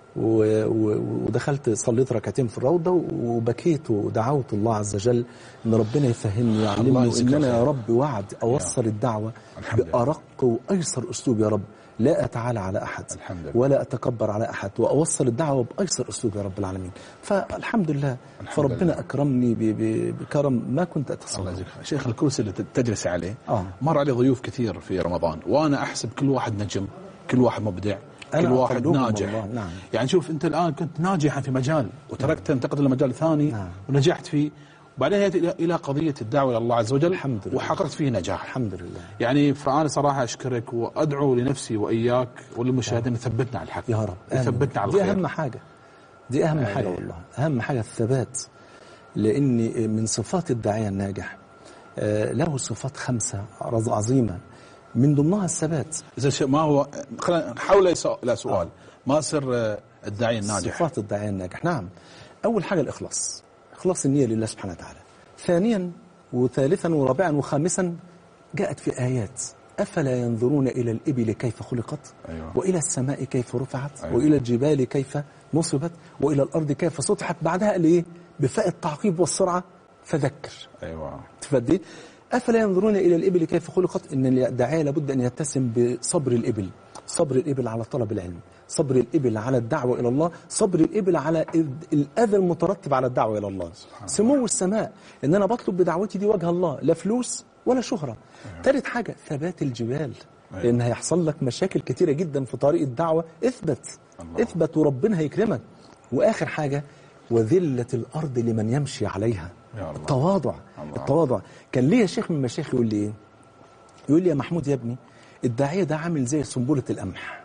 و- و- ودخلت صليت ركعتين في الروضه وبكيت ودعوت الله عز وجل ان ربنا يفهمني الله ويعلمني يجزيك ان انا خير. يا رب وعد اوصل الدعوه الحمد لله. بارق وايسر اسلوب يا رب لا اتعالى على احد الحمد لله. ولا اتكبر على احد واوصل الدعوه بايسر اسلوب يا رب العالمين فالحمد لله الحمد فربنا لله. اكرمني ب- ب- بكرم ما كنت الله اتصور يجزيك خير. شيخ الكرسي اللي تجلس عليه آه. مر عليه ضيوف كثير في رمضان وانا احسب كل واحد نجم كل واحد مبدع أنا كل واحد أقلهم ناجح والله، نعم. يعني شوف انت الان كنت ناجحا في مجال وتركت تنتقل لمجال ثاني نعم. ونجحت فيه وبعدين هي الى إلى قضيه الدعوه الى الله عز وجل الحمد لله. وحققت فيه نجاح الحمد لله يعني فانا صراحه اشكرك وادعو لنفسي واياك وللمشاهدين يثبتنا على الحق يا رب آمين. يثبتنا على دي الخير اهم حاجه دي اهم حاجه والله اهم حاجه الثبات لان من صفات الداعيه الناجح آه، له صفات خمسه رز- عظيمه من ضمنها الثبات اذا شيء ما هو خلينا نحول إلى- الى سؤال ما سر آه، الداعيه الناجح صفات الداعية الناجح نعم أول حاجة الإخلاص إخلاص النية لله سبحانه وتعالى ثانيا وثالثا ورابعا وخامسا جاءت في آيات أفلا ينظرون إلى الإبل كيف خلقت أيوة. وإلى السماء كيف رفعت أيوة. وإلى الجبال كيف نصبت وإلى الأرض كيف سطحت بعدها قال إيه بفاء التعقيب والسرعة فذكر ايوه تفدي أفلا ينظرون إلى الإبل كيف خلقت إن الداعية لابد أن يتسم بصبر الإبل صبر الإبل على طلب العلم صبر الإبل على الدعوة إلى الله صبر الإبل على ال- الأذى المترتب على الدعوة إلى الله سمو السماء إن أنا بطلب بدعوتي دي وجه الله لا فلوس ولا شهرة ثالث حاجة ثبات الجبال أيوة. لأن هيحصل لك مشاكل كتيرة جدا في طريق الدعوة اثبت الله. اثبت وربنا هيكرمك وآخر حاجة وذلة الأرض لمن يمشي عليها يا الله. التواضع الله. التواضع كان ليا شيخ من مشايخي يقول لي ايه يقول لي يا محمود يا ابني الداعيه ده عامل زي سنبله القمح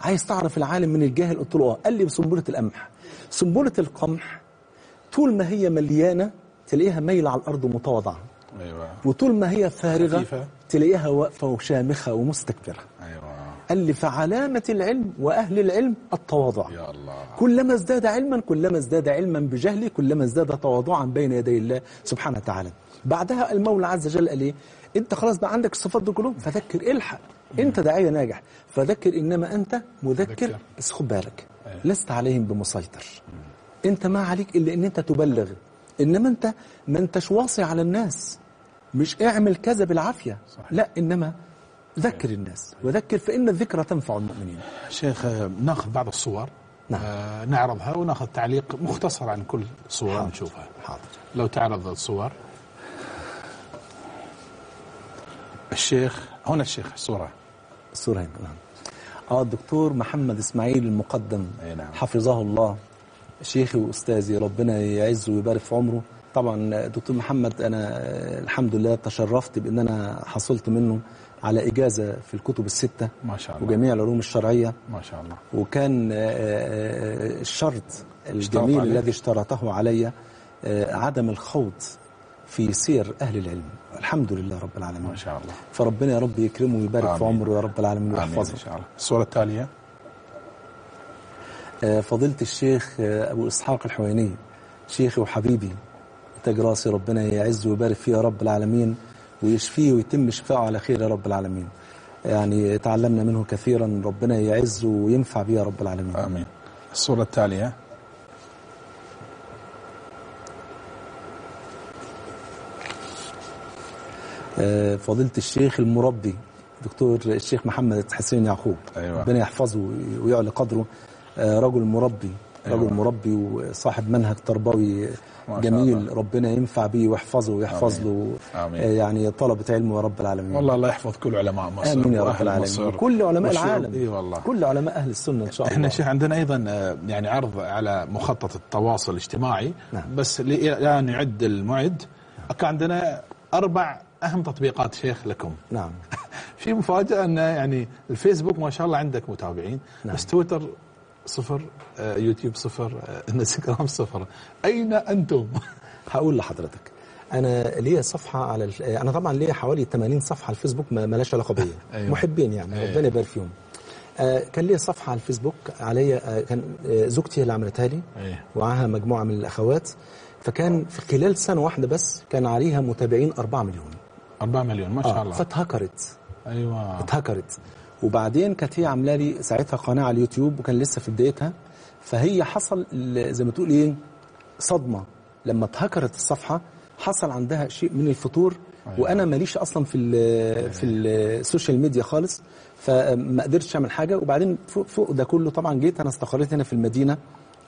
عايز تعرف العالم من الجاهل قلت له اه قال لي بسنبله القمح سنبله القمح طول ما هي مليانه تلاقيها مايله على الارض ومتواضعه ايوه وطول ما هي فارغه خفيفة. تلاقيها واقفه وشامخه ومستكبره ايوه قال لي فعلامه العلم واهل العلم التواضع يا الله كلما ازداد علما كلما ازداد علما بجهله كلما ازداد تواضعا بين يدي الله سبحانه وتعالى بعدها المولى عز وجل قال ايه انت خلاص بقى عندك الصفات دي كلهم فذكر الحق انت داعيه ناجح فذكر انما انت مذكر مذكر. بس خد بالك لست عليهم بمسيطر انت ما عليك الا ان انت تبلغ انما انت ما انتش واصي على الناس مش اعمل كذا بالعافيه صحيح. لا انما ذكر الناس وذكر فان الذكرى تنفع المؤمنين شيخ آه، ناخذ بعض الصور نعم. آه نعرضها وناخذ تعليق مختصر عن كل صورة حاضر. نشوفها حاضر لو تعرض الصور الشيخ هنا الشيخ الصورة الصورة هنا نعم اه الدكتور محمد اسماعيل المقدم أي نعم. حفظه الله شيخي واستاذي ربنا يعزه ويبارك في عمره طبعا دكتور محمد انا آه، الحمد لله تشرفت بان انا حصلت منه على اجازه في الكتب السته ما شاء الله وجميع العلوم الشرعيه ما شاء الله وكان آه، آه، الشرط الجميل عليه. الذي اشترطه علي آه، عدم الخوض في سير اهل العلم الحمد لله رب العالمين ما شاء الله فربنا يا رب يكرمه ويبارك في آمين. عمره يا رب العالمين آمين إن ويحفظه شاء الله الصورة التالية آه، فضيلة الشيخ آه، أبو إسحاق الحويني شيخي وحبيبي تاج راسي ربنا يعزه ويبارك فيه يا رب العالمين ويشفيه ويتم شفاعه على خير يا رب العالمين يعني تعلمنا منه كثيرا ربنا يعزه وينفع به يا رب العالمين آمين الصورة التالية آه، فضيلة الشيخ المربي دكتور الشيخ محمد حسين يعقوب أيوة. ربنا يحفظه ويعلي قدره آه، رجل مربي أيوة. رجل مربي وصاحب منهج تربوي ما شاء جميل الله. ربنا ينفع به ويحفظه ويحفظ له آمين. آه، يعني طلبة علمه يا رب العالمين والله الله يحفظ كل علماء مصر امين يا رب وأهل العالمين مصر وكل علماء والشعوب. العالم اي والله كل علماء اهل السنه ان شاء الله احنا شيخ عندنا ايضا آه، يعني عرض على مخطط التواصل الاجتماعي نعم. بس الان يعد المعد كان عندنا اربع اهم تطبيقات شيخ لكم نعم في مفاجاه ان يعني الفيسبوك ما شاء الله عندك متابعين نعم. بس تويتر صفر آه، يوتيوب صفر آه، انستغرام صفر اين انتم؟ هقول لحضرتك انا ليا صفحه على ال- انا طبعا ليا حوالي 80 صفحه على الفيسبوك ما مالهاش علاقه بيا أيوة. محبين يعني أيوة. ربنا يبارك فيهم آه كان ليا صفحه على الفيسبوك عليا آه كان آه زوجتي هي اللي عملتها لي أيوة. ومعاها مجموعه من الاخوات فكان في خلال سنه واحده بس كان عليها متابعين 4 مليون 4 مليون ما شاء آه الله فاتهكرت ايوه اتهكرت وبعدين كانت هي عامله لي ساعتها قناه على اليوتيوب وكان لسه في بدايتها فهي حصل ال- زي ما تقول ايه صدمه لما اتهكرت الصفحه حصل عندها شيء من الفتور أيوة. وانا ماليش اصلا في ال في السوشيال ميديا خالص فما قدرتش اعمل حاجه وبعدين فوق, فوق ده كله طبعا جيت انا استقريت هنا في المدينه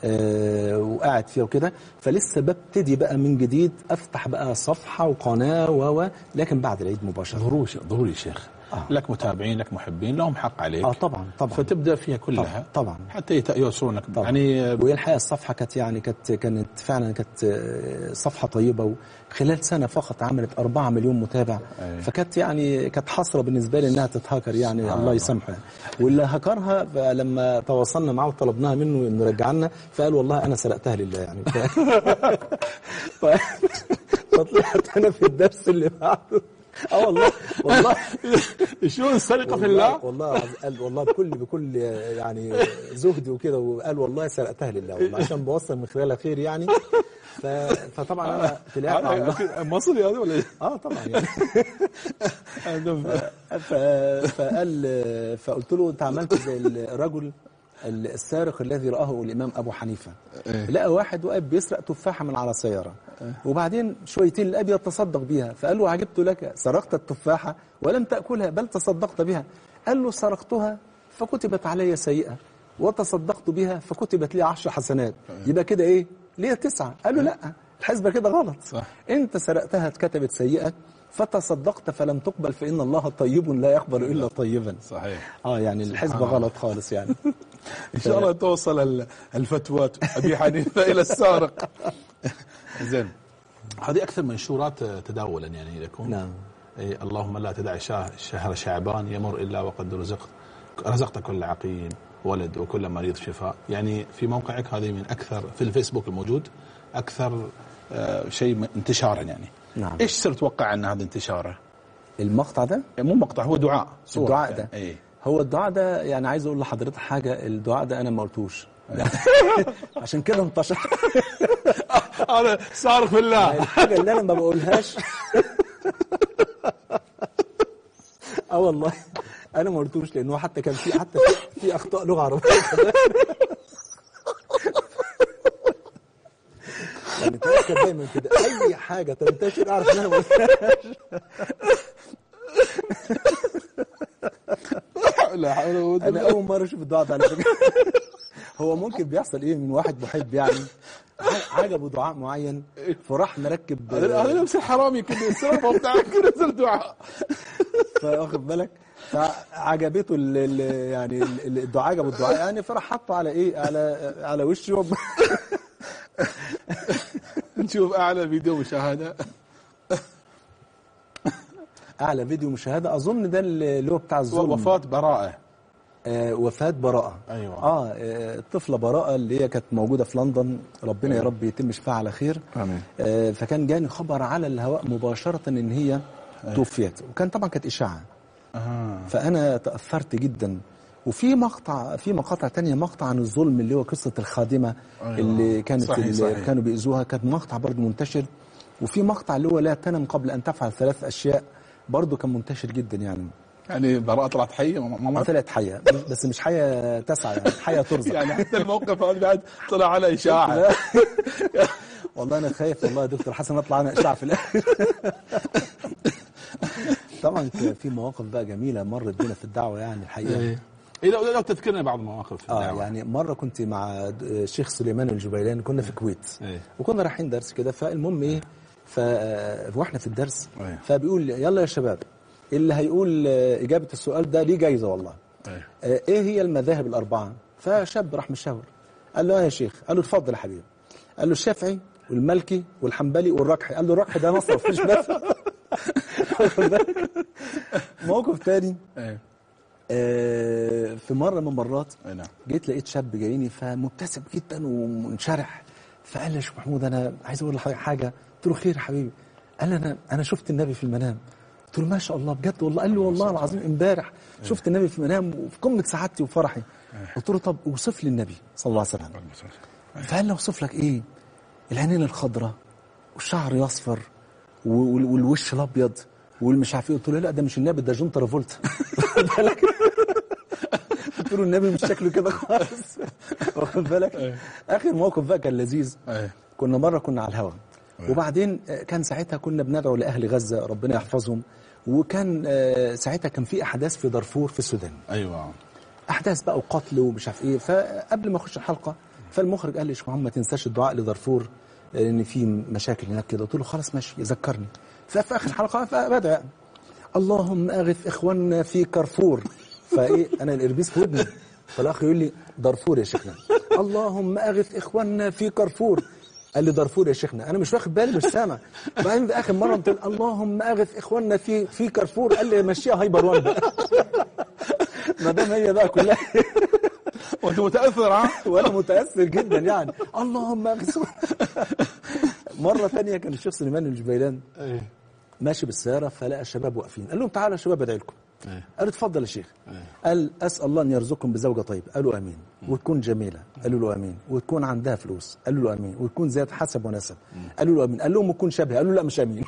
آه، وقاعد فيها وكده فلسه ببتدي بقى من جديد افتح بقى صفحه وقناه و و لكن بعد العيد مباشره ضروري ضروري شيخ آه. لك متابعين لك محبين لهم حق عليك اه طبعا طبعا فتبدا فيها كلها طبعا حتى يت- يوصلونك طبعا. يعني وهي الحقيقه الصفحه كانت يعني كانت كانت فعلا كانت آه، صفحه طيبه وخلال سنه فقط عملت 4 مليون متابع أي. فكانت يعني كانت حسره بالنسبه لي انها تتهاكر يعني سبحان الله الله. يسامحه يعني. واللي هكرها لما تواصلنا معاه وطلبناها منه انه يرجع لنا فقال والله انا سرقتها لله يعني ف... ف... فطلعت انا في الدرس اللي بعده اه والله والله شلون السرقه في والله الله والله عز- قال والله بكل بكل يعني زهدي وكده وقال والله سرقتها لله والله عشان بوصل من خلالها خير يعني ف... فطبعا انا طلعت على الله مصري هذا ولا إيه؟ اه طبعا يعني ف... فقال فقلت له انت عملت زي الرجل السارق الذي رآه الإمام أبو حنيفة لقى واحد واقف بيسرق تفاحة من على سيارة وبعدين شويتين لقى بيتصدق بيها فقال له عجبت لك سرقت التفاحة ولم تأكلها بل تصدقت بها قال له سرقتها فكتبت علي سيئة وتصدقت بها فكتبت لي عشر حسنات يبقى كده ايه ليه تسعة قال له لا الحسبة كده غلط صح. انت سرقتها اتكتبت سيئة فتصدقت فلم تقبل فإن الله طيب لا يقبل إلا طيبا صحيح اه يعني الحسبة غلط خالص يعني ان شاء الله توصل ال- الفتوى ابي حنيفه الى السارق زين هذه اكثر منشورات تداولا يعني لكم نعم أي اللهم لا تدع شاه- شهر شعبان يمر الا وقد رزقت رزقت كل عقيل ولد وكل مريض شفاء يعني في موقعك هذه من اكثر في الفيسبوك الموجود اكثر آه، شيء انتشارا يعني نعم. ايش سر تتوقع ان هذا انتشاره؟ المقطع ده مو مقطع هو دعاء صورة الدعاء يعني. ده اي هو الدعاء ده يعني عايز اقول لحضرتك حاجه الدعاء ده انا ما قلتوش عشان كده انتشر هذا صارخ بالله الحاجه اللي انا ما بقولهاش اه والله انا ما قلتوش لانه حتى كان في حتى في, في اخطاء لغه عربيه يعني تاكد دايما كده اي حاجه تنتشر اعرف ان انا ما قلتهاش لا حول ولا قوة انا اول مره اشوف الدعاء ده على فكره هو ممكن بيحصل ايه من واحد محب يعني ع- عجبه دعاء معين فراح مركب هذا هذا نفس الحرامي كل السالفه بتاعك نزل دعاء فاخد بالك فعجبته ال ال يعني ال- الدعاء عجبه الدعاء يعني فراح حطه على ايه على على وشه نشوف اعلى فيديو مشاهده اعلى فيديو مشاهده اظن ده اللي هو بتاع الظلم وفاه براءه آه وفاه براءه أيوة. اه آه، الطفله براءه اللي هي كانت موجوده في لندن ربنا يا رب يتم شفاها على خير آمين. آه فكان جاني خبر على الهواء مباشره ان هي توفيت وكان طبعا كانت اشاعه آه. فانا تاثرت جدا وفي مقطع في مقاطع تانية مقطع عن الظلم اللي هو قصه الخادمه أيوة. اللي كانت صحيح، اللي صحيح. كانوا بيأذوها كان مقطع برضه منتشر وفي مقطع اللي هو لا تنم قبل ان تفعل ثلاث اشياء برضه كان منتشر جدا يعني يعني براءه طلعت حيه ما- ما ما مات طلعت حيه مش- بس مش حيه تسعى يعني حيه ترزق يعني حتى الموقف هذا بعد طلع على اشاعه والله انا خايف والله يا دكتور حسن اطلع انا اشاعه في الاخر طبعا كان في مواقف بقى جميله مرت بينا في الدعوه يعني الحقيقه إيه لو لو تذكرنا بعض المواقف في اه الدعوة. يعني مره كنت مع د- الشيخ سليمان الجبيلاني كنا في الكويت إيه. وكنا رايحين درس كده فالمهم ايه ف واحنا في الدرس إيه. فبيقول يلا يا شباب اللي هيقول آه، اجابه السؤال ده ليه جايزه والله إيه. آه، ايه هي المذاهب الاربعه فشاب راح مشاور قال له آه يا شيخ قال له اتفضل يا حبيبي قال له الشافعي والمالكي والحنبلي والركحي قال له الركحي ده مصرف مش مذهب واخد بالك؟ موقف تاني إيه. آه، في مره من المرات إيه نعم. جيت لقيت شاب جايني فمبتسم جدا ومنشرح فقال لي يا شيخ محمود انا عايز اقول لحضرتك حاجه قلت له خير يا حبيبي قال لي انا انا شفت النبي في المنام قلت له ما شاء الله بجد والله قال لي والله العظيم امبارح شفت النبي في المنام وفي قمه سعادتي وفرحي قلت له طب اوصف لي النبي صلى الله عليه وسلم فقال لي اوصف لك ايه العينين الخضراء والشعر الاصفر وال- والوش الابيض والمش عارف ايه قلت له لا ده مش النبي ده جون ترافولتا واخد بالك قلت له النبي مش شكله كده خالص واخد بالك اخر موقف بقى كان لذيذ إيه. كنا مره كنا على الهواء وبعدين آه، كان ساعتها كنا بندعو لاهل غزه ربنا يحفظهم وكان آه، ساعتها كان في احداث في دارفور في السودان ايوه احداث بقى وقتل ومش عارف ايه فقبل ما اخش الحلقه فالمخرج قال لي يا شيخ محمد ما تنساش الدعاء لدارفور لان في مشاكل هناك كده قلت له خلاص ماشي يذكرني ففي اخر الحلقه فبدا يعني اللهم اغث اخواننا في كارفور فايه انا الاربيس في ودني فالاخ يقول لي دارفور يا شيخنا اللهم اغث اخواننا في كارفور قال لي دارفور يا شيخنا انا مش واخد بالي مش سامع بعدين في اخر مره قلت له اللهم اغث اخواننا في في كارفور قال لي مشيها هايبر وان بقى ما دام هي بقى كلها وانت متاثر ها؟ وانا متاثر جدا يعني اللهم اغث مره ثانيه كان الشيخ سليمان الجبيلان إيه. ماشي بالسياره فلقى الشباب واقفين قال لهم تعالوا يا شباب ادعي لكم إيه. قالوا اتفضل يا شيخ قال اسال الله ان يرزقكم بزوجه طيبه قالوا امين وتكون جميله قالوا له امين وتكون عندها فلوس قالوا له امين وتكون ذات حسب ونسب قالوا له امين قال لهم وتكون شبهه قالوا لا مش امين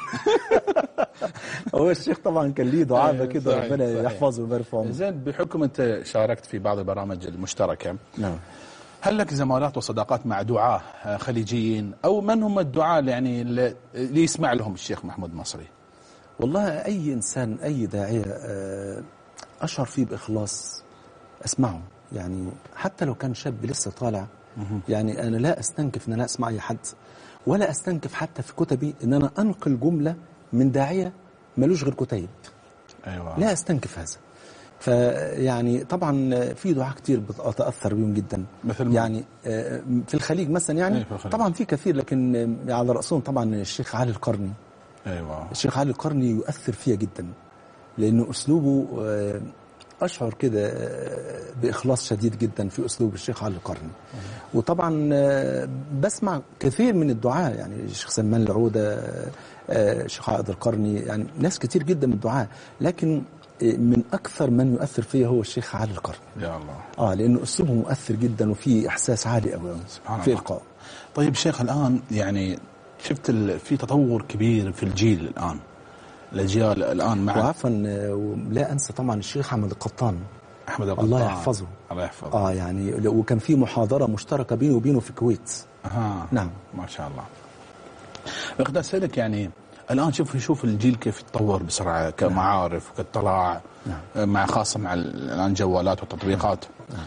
هو الشيخ طبعا كان ليه دعابه إيه، كده صحيح، ربنا صحيح. يحفظه ويبارك في عمره زين بحكم انت شاركت في بعض البرامج المشتركه نعم هل لك زمالات وصداقات مع دعاة آه، خليجيين او من هم الدعاة اللي يعني اللي اللي يسمع لهم الشيخ محمود مصري؟ والله أي إنسان أي داعية آه، أشعر فيه بإخلاص أسمعه يعني حتى لو كان شاب لسه طالع يعني أنا لا أستنكف أن أنا أسمع أي حد ولا أستنكف حتى في كتبي أن أنا أنقل جملة من داعية ملوش غير كتيب ايوه لا أستنكف هذا فيعني طبعا في دعاة كتير بتأثر بيهم جدا مثل مين؟ يعني آه، في الخليج مثلا يعني أي في الخليج. طبعا في كثير لكن آه، على رأسهم طبعا الشيخ علي القرني ايوه الشيخ علي القرني يؤثر فيها جدا لأنه أسلوبه آه، اشعر كده آه، باخلاص شديد جدا في اسلوب الشيخ علي القرني وطبعا آه، بسمع كثير من الدعاء يعني الشيخ سلمان العوده آه، الشيخ عائد القرني يعني ناس كتير جدا من الدعاء لكن آه، من اكثر من يؤثر فيا هو الشيخ علي القرني يا الله اه لانه اسلوبه مؤثر جدا وفيه احساس عالي قوي سبحان في الله. القاء طيب شيخ الان يعني شفت ال... في تطور كبير في الجيل الان الاجيال الان مع وعفوا آه، لا انسى طبعا الشيخ احمد القطان احمد القطان الله يحفظه. الله يحفظه اه يعني وكان في محاضره مشتركه بيني وبينه في الكويت آه. نعم. ما شاء الله اقدر اسالك يعني الان شوف شوف الجيل كيف يتطور بسرعه كمعارف وكاطلاع نعم. مع خاصه مع ال- الان جوالات والتطبيقات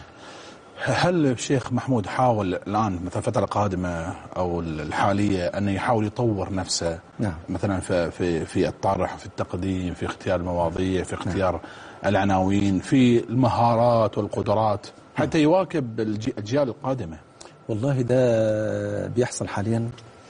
هل الشيخ محمود حاول الان مثلا الفتره القادمه او الحاليه انه يحاول يطور نفسه نعم. مثلا في في في الطرح في التقديم في اختيار المواضيع في اختيار العناوين في المهارات والقدرات حتى يواكب الجي- الاجيال القادمه والله ده بيحصل حاليا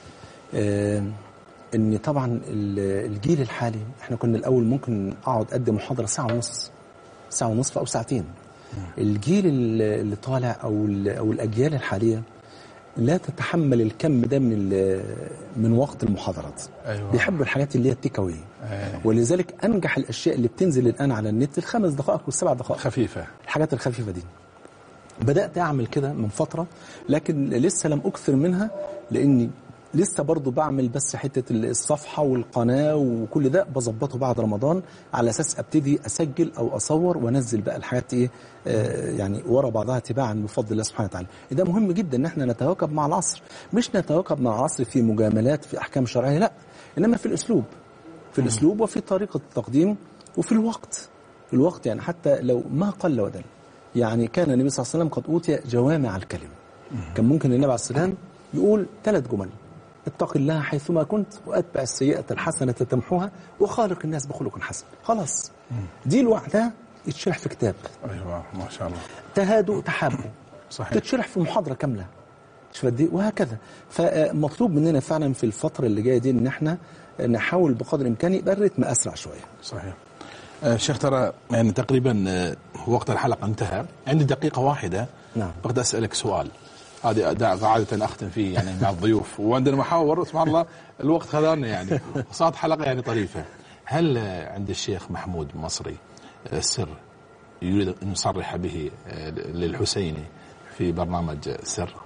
آه، ان طبعا ال- الجيل الحالي احنا كنا الاول ممكن اقعد اقدم محاضره ساعه ونص ساعه ونصف او ساعتين الجيل ال- اللي طالع او ال- او الاجيال الحاليه لا تتحمل الكم ده من ال- من وقت المحاضرات أيوة. بيحبوا الحاجات اللي هي التيك أواي. ولذلك انجح الاشياء اللي بتنزل الان على النت الخمس دقائق والسبع دقائق خفيفه الحاجات الخفيفة دي بدأت أعمل كده من فترة لكن لسه لم أكثر منها لأني لسه برضو بعمل بس حتة الصفحة والقناة وكل ده بظبطه بعد رمضان على أساس أبتدي أسجل أو أصور وأنزل بقى الحاجات إيه آه يعني ورا بعضها تباعا بفضل الله سبحانه وتعالى ده مهم جدا إن احنا نتواكب مع العصر مش نتواكب مع العصر في مجاملات في أحكام شرعية لا إنما في الأسلوب في الأسلوب وفي طريقة التقديم وفي الوقت في الوقت يعني حتى لو ما قل ودل يعني كان النبي صلى الله عليه وسلم قد أوتي جوامع الكلم كان ممكن النبي عليه السلام يقول ثلاث جمل اتق الله حيثما كنت واتبع السيئة الحسنة تمحوها وخالق الناس بخلق حسن خلاص دي لوحدها يتشرح في كتاب ايوه ما شاء الله تهادوا تحابوا صحيح. تتشرح في محاضرة كاملة شوف قد إيه؟ وهكذا فمطلوب مننا فعلا في الفترة اللي جاية دي ان احنا نحاول بقدر الامكان يبقى الريتم اسرع شويه صحيح آه، شيخ ترى يعني تقريبا آه، وقت الحلقه انتهى عندي دقيقه واحده نعم. بغيت اسالك سؤال هذه أداء عادة أختم فيه يعني مع الضيوف وعندنا محاور سبحان الله الوقت خذانا يعني وصارت حلقة يعني طريفة هل آه، عند الشيخ محمود مصري آه، سر يريد أن يصرح به آه، للحسيني في برنامج آه، سر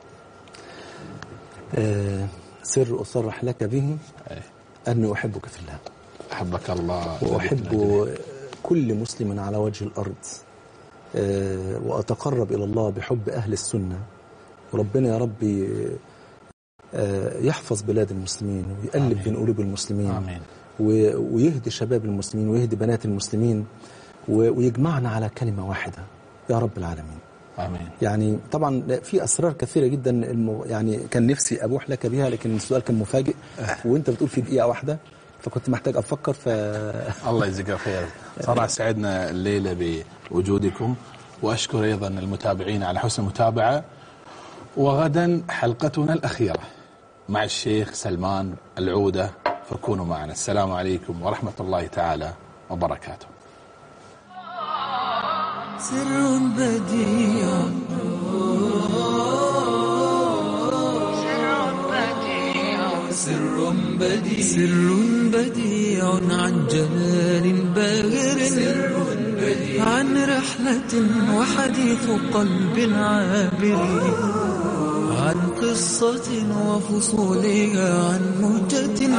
آه سر اصرح لك به أي. اني احبك في الله أحبك الله واحب كل مسلم على وجه الارض آه واتقرب الى الله بحب اهل السنه وربنا يا ربي آه يحفظ بلاد المسلمين ويألف بين قلوب المسلمين آمين. و- ويهدي شباب المسلمين ويهدي بنات المسلمين و- ويجمعنا على كلمه واحده يا رب العالمين آمين يعني طبعا في اسرار كثيره جدا الم... يعني كان نفسي ابوح لك بها لكن السؤال كان مفاجئ وانت بتقول في دقيقه واحده فكنت محتاج افكر ف الله يجزيك خير صراحة سعدنا الليلة بوجودكم وأشكر أيضا المتابعين على حسن المتابعة وغدا حلقتنا الأخيرة مع الشيخ سلمان العودة فكونوا معنا السلام عليكم ورحمة الله تعالى وبركاته سر بديع سر بديع سر بديع عن جمال باهر سر بديع عن رحلة وحديث قلب عابر عن قصة وفصولها عن مهجة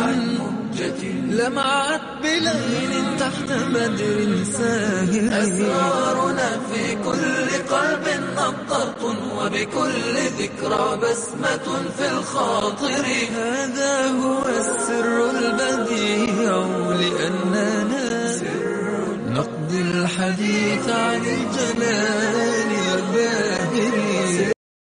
لمعت بليل تحت بدر ساهر أسرارنا في كل قلب نبضة وبكل ذكرى بسمة في الخاطر هذا هو السر البديع لأننا نقضي الحديث عن الجلال